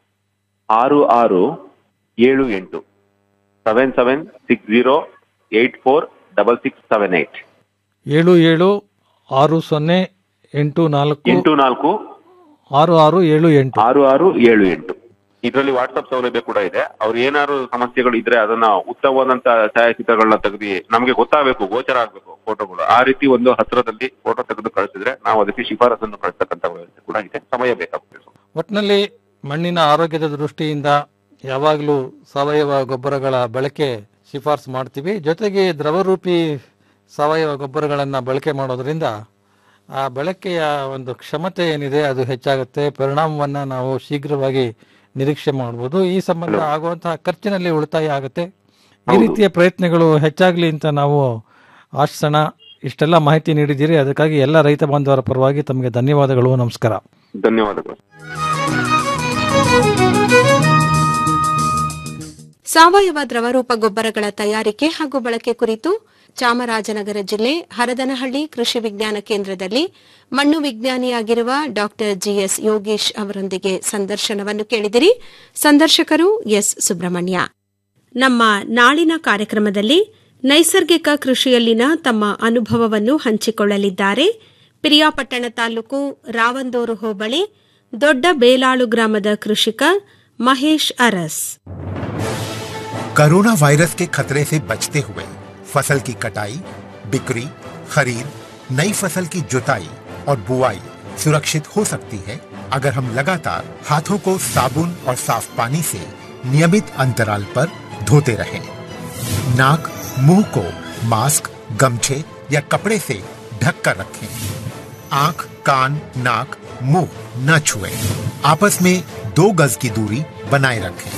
ಆರು ಆರು ಏಳು ಎಂಟು seven seven six zero eight four double six seven eight ಏಳು ಏಳು ಆರು ಸೊನ್ನೆ ಎಂಟು ನಾಲ್ಕು ಎಂಟು ನಾಲ್ಕು ಆರು ಆರು ಏಳು ಎಂಟು ಆರು ಆರು ಏಳು ಎಂಟು ಇದರಲ್ಲಿ ವಾಟ್ಸ್ಆಪ್ ಸೌಲಭ್ಯ ಕೂಡ ಇದೆ ಅವ್ರು ಏನಾದ್ರು ಸಮಸ್ಯೆಗಳು ಇದ್ರೆ ಅದನ್ನ ಉತ್ತಮವಾದಂತ ಛಾಯಾಚಿತ್ರಗಳನ್ನ ತೆಗೆದು ನಮಗೆ ಗೊತ್ತಾಗಬೇಕು ಗೋಚರ ಆಗ್ಬೇಕು ಫೋಟೋಗಳು ಆ ರೀತಿ ಒಂದು ಹತ್ರದಲ್ಲಿ ಫೋಟೋ ತೆಗೆದು ಕಳಿಸಿದ್ರೆ ನಾವು ಅದಕ್ಕೆ ಶಿಫಾರಸನ್ನು ಕಳಿಸ್ತಕ್ಕಂಥ ವ್ಯವಸ್ಥೆ ಕೂಡ ಇದೆ ಸಮಯ ಬೇಕಾಗುತ್ತೆ ಒಟ್ಟಿನಲ್ಲಿ ಮಣ್ಣಿನ ಆರೋಗ್ಯದ ದೃಷ್ಟಿಯಿಂದ ಯಾವಾಗಲೂ ಸಾವಯವ ಗೊಬ್ಬರಗಳ ಬಳಕೆ ಶಿಫಾರಸು ಮಾಡ್ತೀವಿ ಜೊತೆಗೆ ದ್ರವರೂಪಿ ಸಾವಯವ ಗೊಬ್ಬರಗಳನ್ನು ಬಳಕೆ ಮಾಡೋದ್ರಿಂದ ಆ ಬಳಕೆಯ ಒಂದು ಕ್ಷಮತೆ ಏನಿದೆ ಅದು ಹೆಚ್ಚಾಗುತ್ತೆ ಪರಿಣಾಮವನ್ನು ನಾವು ಶೀಘ್ರವಾಗಿ ನಿರೀಕ್ಷೆ ಮಾಡ್ಬೋದು ಈ ಸಂಬಂಧ ಆಗುವಂತಹ ಖರ್ಚಿನಲ್ಲಿ ಉಳಿತಾಯ ಆಗುತ್ತೆ ಈ ರೀತಿಯ ಪ್ರಯತ್ನಗಳು ಹೆಚ್ಚಾಗಲಿ ಅಂತ ನಾವು ಆಶಿಸೋಣ ಇಷ್ಟೆಲ್ಲ ಮಾಹಿತಿ ನೀಡಿದ್ದೀರಿ ಅದಕ್ಕಾಗಿ ಎಲ್ಲ ರೈತ ಬಾಂಧವರ ಪರವಾಗಿ ತಮಗೆ ಧನ್ಯವಾದಗಳು ನಮಸ್ಕಾರ ಧನ್ಯವಾದಗಳು ಸಾವಯವ ದ್ರವರೂಪ ಗೊಬ್ಬರಗಳ ತಯಾರಿಕೆ ಹಾಗೂ ಬಳಕೆ ಕುರಿತು ಚಾಮರಾಜನಗರ ಜಿಲ್ಲೆ ಹರದನಹಳ್ಳಿ ಕೃಷಿ ವಿಜ್ಞಾನ ಕೇಂದ್ರದಲ್ಲಿ ಮಣ್ಣು ವಿಜ್ಞಾನಿಯಾಗಿರುವ ಡಾ ಜಿಎಸ್ ಯೋಗೇಶ್ ಅವರೊಂದಿಗೆ ಸಂದರ್ಶನವನ್ನು ಕೇಳಿದಿರಿ ಸಂದರ್ಶಕರು ಎಸ್ ಸುಬ್ರಹ್ಮಣ್ಯ ನಮ್ಮ ನಾಳಿನ ಕಾರ್ಯಕ್ರಮದಲ್ಲಿ ನೈಸರ್ಗಿಕ ಕೃಷಿಯಲ್ಲಿನ ತಮ್ಮ ಅನುಭವವನ್ನು ಹಂಚಿಕೊಳ್ಳಲಿದ್ದಾರೆ ಪಿರಿಯಾಪಟ್ಟಣ ತಾಲೂಕು ರಾವಂದೂರು ಹೋಬಳಿ ದೊಡ್ಡ ಬೇಲಾಳು ಗ್ರಾಮದ ಕೃಷಿಕ ಮಹೇಶ್ ಅರಸ್ कोरोना वायरस के खतरे से बचते हुए फसल की कटाई बिक्री खरीद नई फसल की जुताई और बुआई सुरक्षित हो सकती है अगर हम लगातार हाथों को साबुन और साफ पानी से नियमित अंतराल पर धोते रहें। नाक मुंह को मास्क गमछे या कपड़े से ढक कर रखें आंख कान नाक मुंह न छुएं। आपस में दो गज की दूरी बनाए रखें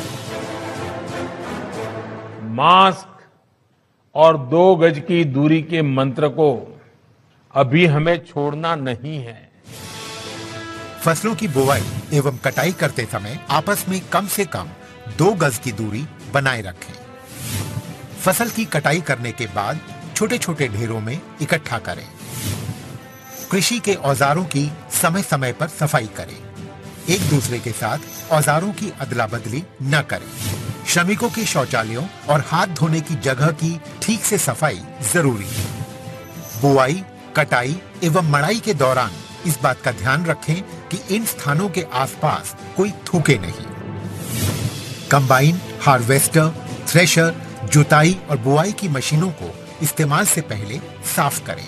मास्क और दो गज की दूरी के मंत्र को अभी हमें छोड़ना नहीं है फसलों की बुवाई एवं कटाई करते समय आपस में कम से कम दो गज की दूरी बनाए रखें फसल की कटाई करने के बाद छोटे छोटे ढेरों में इकट्ठा करें कृषि के औजारों की समय समय पर सफाई करें एक दूसरे के साथ औजारों की अदला बदली न करें श्रमिकों के शौचालयों और हाथ धोने की जगह की ठीक से सफाई जरूरी है बुआई कटाई एवं मड़ाई के दौरान इस बात का ध्यान रखें कि इन स्थानों के आसपास कोई थूके नहीं कंबाइन हार्वेस्टर थ्रेशर जुताई और बुआई की मशीनों को इस्तेमाल से पहले साफ करें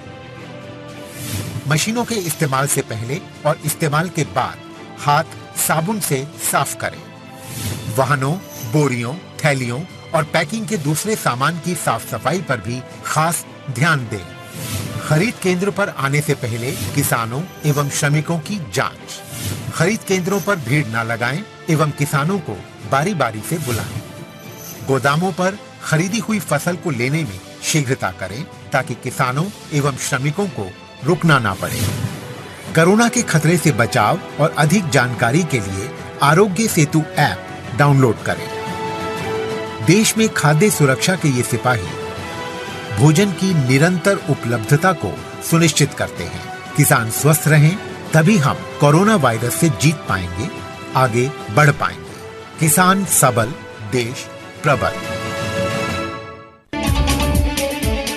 मशीनों के इस्तेमाल से पहले और इस्तेमाल के बाद हाथ साबुन से साफ करें वाहनों बोरियों थैलियों और पैकिंग के दूसरे सामान की साफ सफाई पर भी खास ध्यान दें खरीद केंद्र पर आने से पहले किसानों एवं श्रमिकों की जांच खरीद केंद्रों पर भीड़ न लगाएं एवं किसानों को बारी बारी से बुलाएं गोदामों पर खरीदी हुई फसल को लेने में शीघ्रता करें ताकि किसानों एवं श्रमिकों को रुकना ना पड़े कोरोना के खतरे से बचाव और अधिक जानकारी के लिए आरोग्य सेतु ऐप डाउनलोड करें देश में खाद्य सुरक्षा के ये सिपाही भोजन की निरंतर उपलब्धता को सुनिश्चित करते हैं किसान स्वस्थ रहें तभी हम कोरोना वायरस से जीत पाएंगे आगे बढ़ पाएंगे किसान सबल देश प्रबल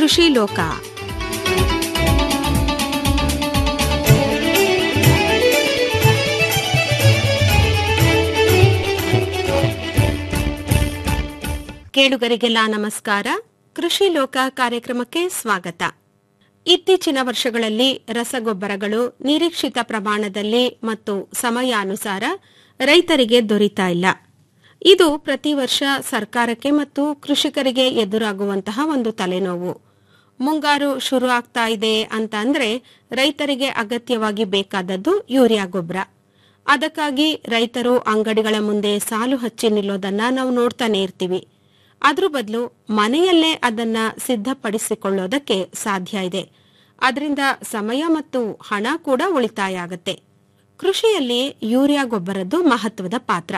ಕೃಷಿ ಲೋಕ ಕೇಳುಗರಿಗೆಲ್ಲ ನಮಸ್ಕಾರ ಕೃಷಿ ಲೋಕ ಕಾರ್ಯಕ್ರಮಕ್ಕೆ ಸ್ವಾಗತ ಇತ್ತೀಚಿನ ವರ್ಷಗಳಲ್ಲಿ ರಸಗೊಬ್ಬರಗಳು ನಿರೀಕ್ಷಿತ ಪ್ರಮಾಣದಲ್ಲಿ ಮತ್ತು ಸಮಯಾನುಸಾರ ರೈತರಿಗೆ ದೊರೀತಾ ಇಲ್ಲ ಇದು ಪ್ರತಿ ವರ್ಷ ಸರ್ಕಾರಕ್ಕೆ ಮತ್ತು ಕೃಷಿಕರಿಗೆ ಎದುರಾಗುವಂತಹ ಒಂದು ತಲೆನೋವು ಮುಂಗಾರು ಶುರು ಆಗ್ತಾ ಇದೆ ಅಂತ ಅಂದ್ರೆ ರೈತರಿಗೆ ಅಗತ್ಯವಾಗಿ ಬೇಕಾದದ್ದು ಯೂರಿಯಾ ಗೊಬ್ಬರ ಅದಕ್ಕಾಗಿ ರೈತರು ಅಂಗಡಿಗಳ ಮುಂದೆ ಸಾಲು ಹಚ್ಚಿ ನಿಲ್ಲೋದನ್ನ ನಾವು ನೋಡ್ತಾನೆ ಇರ್ತೀವಿ ಅದ್ರ ಬದಲು ಮನೆಯಲ್ಲೇ ಅದನ್ನ ಸಿದ್ಧಪಡಿಸಿಕೊಳ್ಳೋದಕ್ಕೆ ಸಾಧ್ಯ ಇದೆ ಅದರಿಂದ ಸಮಯ ಮತ್ತು ಹಣ ಕೂಡ ಉಳಿತಾಯ ಆಗತ್ತೆ ಕೃಷಿಯಲ್ಲಿ ಯೂರಿಯಾ ಗೊಬ್ಬರದ್ದು ಮಹತ್ವದ ಪಾತ್ರ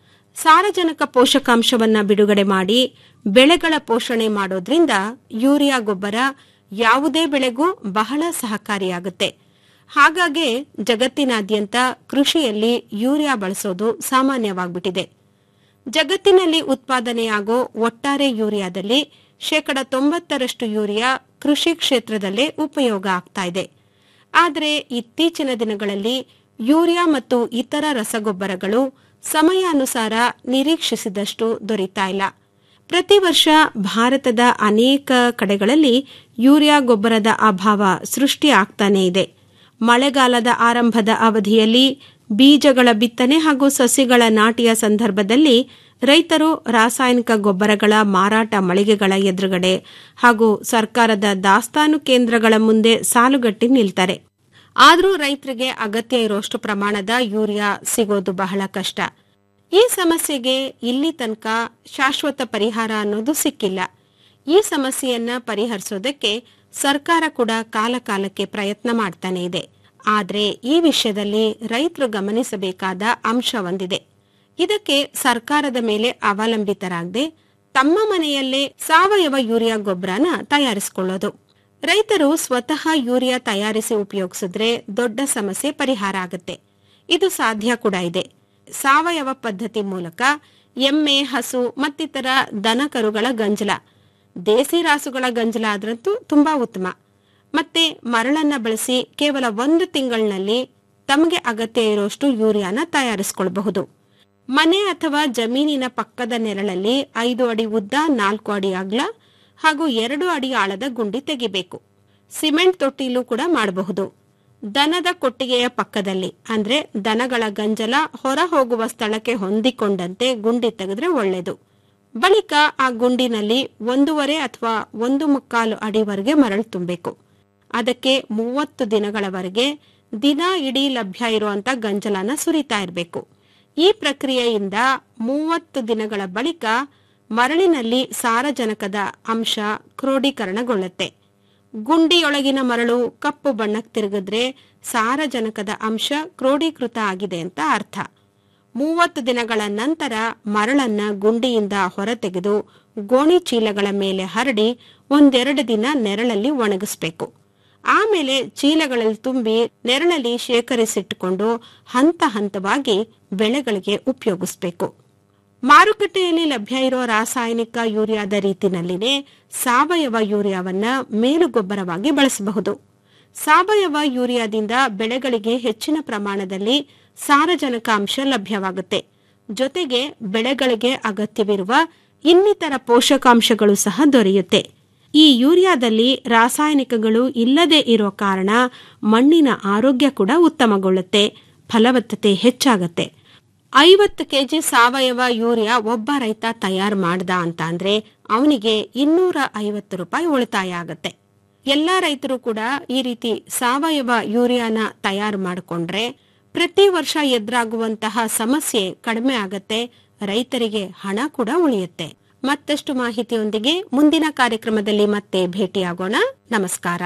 ಸಾರಜನಕ ಪೋಷಕಾಂಶವನ್ನ ಬಿಡುಗಡೆ ಮಾಡಿ ಬೆಳೆಗಳ ಪೋಷಣೆ ಮಾಡೋದ್ರಿಂದ ಯೂರಿಯಾ ಗೊಬ್ಬರ ಯಾವುದೇ ಬೆಳೆಗೂ ಬಹಳ ಸಹಕಾರಿಯಾಗುತ್ತೆ ಹಾಗಾಗಿ ಜಗತ್ತಿನಾದ್ಯಂತ ಕೃಷಿಯಲ್ಲಿ ಯೂರಿಯಾ ಬಳಸೋದು ಸಾಮಾನ್ಯವಾಗ್ಬಿಟ್ಟಿದೆ ಜಗತ್ತಿನಲ್ಲಿ ಉತ್ಪಾದನೆಯಾಗೋ ಒಟ್ಟಾರೆ ಯೂರಿಯಾದಲ್ಲಿ ಶೇಕಡ ತೊಂಬತ್ತರಷ್ಟು ಯೂರಿಯಾ ಕೃಷಿ ಕ್ಷೇತ್ರದಲ್ಲೇ ಉಪಯೋಗ ಆಗ್ತಾ ಇದೆ ಆದರೆ ಇತ್ತೀಚಿನ ದಿನಗಳಲ್ಲಿ ಯೂರಿಯಾ ಮತ್ತು ಇತರ ರಸಗೊಬ್ಬರಗಳು ಸಮಯಾನುಸಾರ ನಿರೀಕ್ಷಿಸಿದಷ್ಟು ದೊರೀತಾ ಇಲ್ಲ ಪ್ರತಿ ವರ್ಷ ಭಾರತದ ಅನೇಕ ಕಡೆಗಳಲ್ಲಿ ಯೂರಿಯಾ ಗೊಬ್ಬರದ ಅಭಾವ ಸೃಷ್ಟಿ ಆಗ್ತಾನೇ ಇದೆ ಮಳೆಗಾಲದ ಆರಂಭದ ಅವಧಿಯಲ್ಲಿ ಬೀಜಗಳ ಬಿತ್ತನೆ ಹಾಗೂ ಸಸಿಗಳ ನಾಟಿಯ ಸಂದರ್ಭದಲ್ಲಿ ರೈತರು ರಾಸಾಯನಿಕ ಗೊಬ್ಬರಗಳ ಮಾರಾಟ ಮಳಿಗೆಗಳ ಎದುರುಗಡೆ ಹಾಗೂ ಸರ್ಕಾರದ ದಾಸ್ತಾನು ಕೇಂದ್ರಗಳ ಮುಂದೆ ಸಾಲುಗಟ್ಟಿ ನಿಲ್ತಾರೆ ಆದರೂ ರೈತರಿಗೆ ಅಗತ್ಯ ಇರುವಷ್ಟು ಪ್ರಮಾಣದ ಯೂರಿಯಾ ಸಿಗೋದು ಬಹಳ ಕಷ್ಟ ಈ ಸಮಸ್ಯೆಗೆ ಇಲ್ಲಿ ತನಕ ಶಾಶ್ವತ ಪರಿಹಾರ ಅನ್ನೋದು ಸಿಕ್ಕಿಲ್ಲ ಈ ಸಮಸ್ಯೆಯನ್ನ ಪರಿಹರಿಸೋದಕ್ಕೆ ಸರ್ಕಾರ ಕೂಡ ಕಾಲಕಾಲಕ್ಕೆ ಪ್ರಯತ್ನ ಮಾಡ್ತಾನೆ ಇದೆ ಆದ್ರೆ ಈ ವಿಷಯದಲ್ಲಿ ರೈತರು ಗಮನಿಸಬೇಕಾದ ಅಂಶ ಒಂದಿದೆ ಇದಕ್ಕೆ ಸರ್ಕಾರದ ಮೇಲೆ ಅವಲಂಬಿತರಾಗದೆ ತಮ್ಮ ಮನೆಯಲ್ಲೇ ಸಾವಯವ ಯೂರಿಯಾ ಗೊಬ್ಬರನ ತಯಾರಿಸಿಕೊಳ್ಳೋದು ರೈತರು ಸ್ವತಃ ಯೂರಿಯಾ ತಯಾರಿಸಿ ಉಪಯೋಗಿಸಿದ್ರೆ ದೊಡ್ಡ ಸಮಸ್ಯೆ ಪರಿಹಾರ ಆಗುತ್ತೆ ಇದು ಸಾಧ್ಯ ಕೂಡ ಇದೆ ಸಾವಯವ ಪದ್ಧತಿ ಮೂಲಕ ಎಮ್ಮೆ ಹಸು ಮತ್ತಿತರ ದನ ಕರುಗಳ ಗಂಜಲ ದೇಸಿ ರಾಸುಗಳ ಗಂಜಲ ಆದ್ರಂತೂ ತುಂಬಾ ಉತ್ತಮ ಮತ್ತೆ ಮರಳನ್ನ ಬಳಸಿ ಕೇವಲ ಒಂದು ತಿಂಗಳಿನಲ್ಲಿ ತಮಗೆ ಅಗತ್ಯ ಇರುವಷ್ಟು ಯೂರಿಯಾನ ತಯಾರಿಸಿಕೊಳ್ಳಬಹುದು ಮನೆ ಅಥವಾ ಜಮೀನಿನ ಪಕ್ಕದ ನೆರಳಲ್ಲಿ ಐದು ಅಡಿ ಉದ್ದ ನಾಲ್ಕು ಅಡಿ ಅಗಲ ಹಾಗೂ ಎರಡು ಅಡಿ ಆಳದ ಗುಂಡಿ ತೆಗಿಬೇಕು ಸಿಮೆಂಟ್ ತೊಟ್ಟಿಲು ಕೂಡ ಮಾಡಬಹುದು ದನದ ಕೊಟ್ಟಿಗೆಯ ಪಕ್ಕದಲ್ಲಿ ಅಂದ್ರೆ ದನಗಳ ಗಂಜಲ ಹೊರ ಹೋಗುವ ಸ್ಥಳಕ್ಕೆ ಹೊಂದಿಕೊಂಡಂತೆ ಗುಂಡಿ ತೆಗೆದ್ರೆ ಒಳ್ಳೆಯದು ಬಳಿಕ ಆ ಗುಂಡಿನಲ್ಲಿ ಒಂದೂವರೆ ಅಥವಾ ಒಂದು ಮುಕ್ಕಾಲು ಅಡಿವರೆಗೆ ಮರಳು ತುಂಬಬೇಕು ಅದಕ್ಕೆ ಮೂವತ್ತು ದಿನಗಳವರೆಗೆ ದಿನ ಇಡೀ ಲಭ್ಯ ಇರುವಂತ ಗಂಜಲನ ಸುರಿತಾ ಇರಬೇಕು ಈ ಪ್ರಕ್ರಿಯೆಯಿಂದ ಮೂವತ್ತು ದಿನಗಳ ಬಳಿಕ ಮರಳಿನಲ್ಲಿ ಸಾರಜನಕದ ಅಂಶ ಕ್ರೋಢೀಕರಣಗೊಳ್ಳುತ್ತೆ ಗುಂಡಿಯೊಳಗಿನ ಮರಳು ಕಪ್ಪು ಬಣ್ಣಕ್ಕೆ ತಿರುಗಿದ್ರೆ ಸಾರಜನಕದ ಅಂಶ ಕ್ರೋಢೀಕೃತ ಆಗಿದೆ ಅಂತ ಅರ್ಥ ಮೂವತ್ತು ದಿನಗಳ ನಂತರ ಮರಳನ್ನ ಗುಂಡಿಯಿಂದ ಹೊರತೆಗೆದು ಗೋಣಿ ಚೀಲಗಳ ಮೇಲೆ ಹರಡಿ ಒಂದೆರಡು ದಿನ ನೆರಳಲ್ಲಿ ಒಣಗಿಸ್ಬೇಕು ಆಮೇಲೆ ಚೀಲಗಳಲ್ಲಿ ತುಂಬಿ ನೆರಳಲ್ಲಿ ಶೇಖರಿಸಿಟ್ಟುಕೊಂಡು ಹಂತ ಹಂತವಾಗಿ ಬೆಳೆಗಳಿಗೆ ಉಪಯೋಗಿಸ್ಬೇಕು ಮಾರುಕಟ್ಟೆಯಲ್ಲಿ ಲಭ್ಯ ಇರೋ ರಾಸಾಯನಿಕ ಯೂರಿಯಾದ ರೀತಿನಲ್ಲಿನೇ ಸಾವಯವ ಯೂರಿಯಾವನ್ನ ಮೇಲುಗೊಬ್ಬರವಾಗಿ ಬಳಸಬಹುದು ಸಾವಯವ ಯೂರಿಯಾದಿಂದ ಬೆಳೆಗಳಿಗೆ ಹೆಚ್ಚಿನ ಪ್ರಮಾಣದಲ್ಲಿ ಸಾರಜನಕ ಅಂಶ ಲಭ್ಯವಾಗುತ್ತೆ ಜೊತೆಗೆ ಬೆಳೆಗಳಿಗೆ ಅಗತ್ಯವಿರುವ ಇನ್ನಿತರ ಪೋಷಕಾಂಶಗಳು ಸಹ ದೊರೆಯುತ್ತೆ ಈ ಯೂರಿಯಾದಲ್ಲಿ ರಾಸಾಯನಿಕಗಳು ಇಲ್ಲದೆ ಇರೋ ಕಾರಣ ಮಣ್ಣಿನ ಆರೋಗ್ಯ ಕೂಡ ಉತ್ತಮಗೊಳ್ಳುತ್ತೆ ಫಲವತ್ತತೆ ಹೆಚ್ಚಾಗತ್ತೆ ಐವತ್ತು ಕೆಜಿ ಸಾವಯವ ಯೂರಿಯಾ ಒಬ್ಬ ರೈತ ತಯಾರು ಮಾಡ್ದ ಅಂತ ಅಂದ್ರೆ ಅವನಿಗೆ ಇನ್ನೂರ ಐವತ್ತು ರೂಪಾಯಿ ಉಳಿತಾಯ ಆಗತ್ತೆ ಎಲ್ಲಾ ರೈತರು ಕೂಡ ಈ ರೀತಿ ಸಾವಯವ ಯೂರಿಯಾನ ತಯಾರು ಮಾಡಿಕೊಂಡ್ರೆ ಪ್ರತಿ ವರ್ಷ ಎದುರಾಗುವಂತಹ ಸಮಸ್ಯೆ ಕಡಿಮೆ ಆಗತ್ತೆ ರೈತರಿಗೆ ಹಣ ಕೂಡ ಉಳಿಯುತ್ತೆ ಮತ್ತಷ್ಟು ಮಾಹಿತಿಯೊಂದಿಗೆ ಮುಂದಿನ ಕಾರ್ಯಕ್ರಮದಲ್ಲಿ ಮತ್ತೆ ಭೇಟಿಯಾಗೋಣ ನಮಸ್ಕಾರ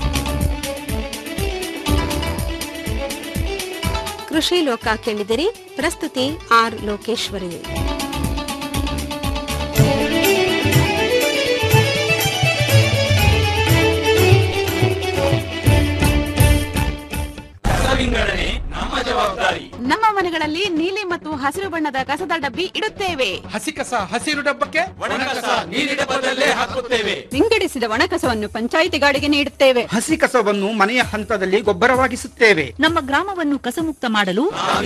ಕೃಷಿ ಲೋಕ ಕೇಳಿದಿರಿ ಪ್ರಸ್ತುತಿ ಆರ್ ಲೋಕೇಶ್ವರಿ ವಿಂಗಡಣೆ ನಮ್ಮ ಜವಾಬ್ದಾರಿ ನಮ್ಮ ಮನೆ ಮನೆಗಳಲ್ಲಿ ನೀಲಿ ಮತ್ತು ಹಸಿರು ಬಣ್ಣದ ಕಸದ ಡಬ್ಬಿ ಇಡುತ್ತೇವೆ ಹಸಿ ಕಸ ಹಸಿರು ಡಬ್ಬಕ್ಕೆ ಒಣಕಸ ನೀರಿನ ಬದಲೇ ಹಾಕುತ್ತೇವೆ ವಿಂಗಡಿಸಿದ ಒಣಕಸವನ್ನು ಪಂಚಾಯಿತಿ ಗಾಡಿಗೆ ನೀಡುತ್ತೇವೆ ಹಸಿ ಕಸವನ್ನು ಮನೆಯ ಹಂತದಲ್ಲಿ ಗೊಬ್ಬರವಾಗಿಸುತ್ತೇವೆ ನಮ್ಮ ಗ್ರಾಮವನ್ನು ಕಸಮುಕ್ತ ಮಾಡಲು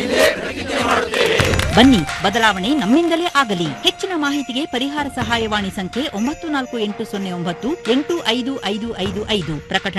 ಬನ್ನಿ ಬದಲಾವಣೆ ನಮ್ಮಿಂದಲೇ ಆಗಲಿ ಹೆಚ್ಚಿನ ಮಾಹಿತಿಗೆ ಪರಿಹಾರ ಸಹಾಯವಾಣಿ ಸಂಖ್ಯೆ ಒಂಬತ್ತು ನಾಲ್ಕು ಎಂಟು ಸೊನ್ನೆ ಒಂಬತ್ತು ಎಂಟು ಐದು ಐದು ಐದು ಐದು ಪ್ರಕಟಣೆ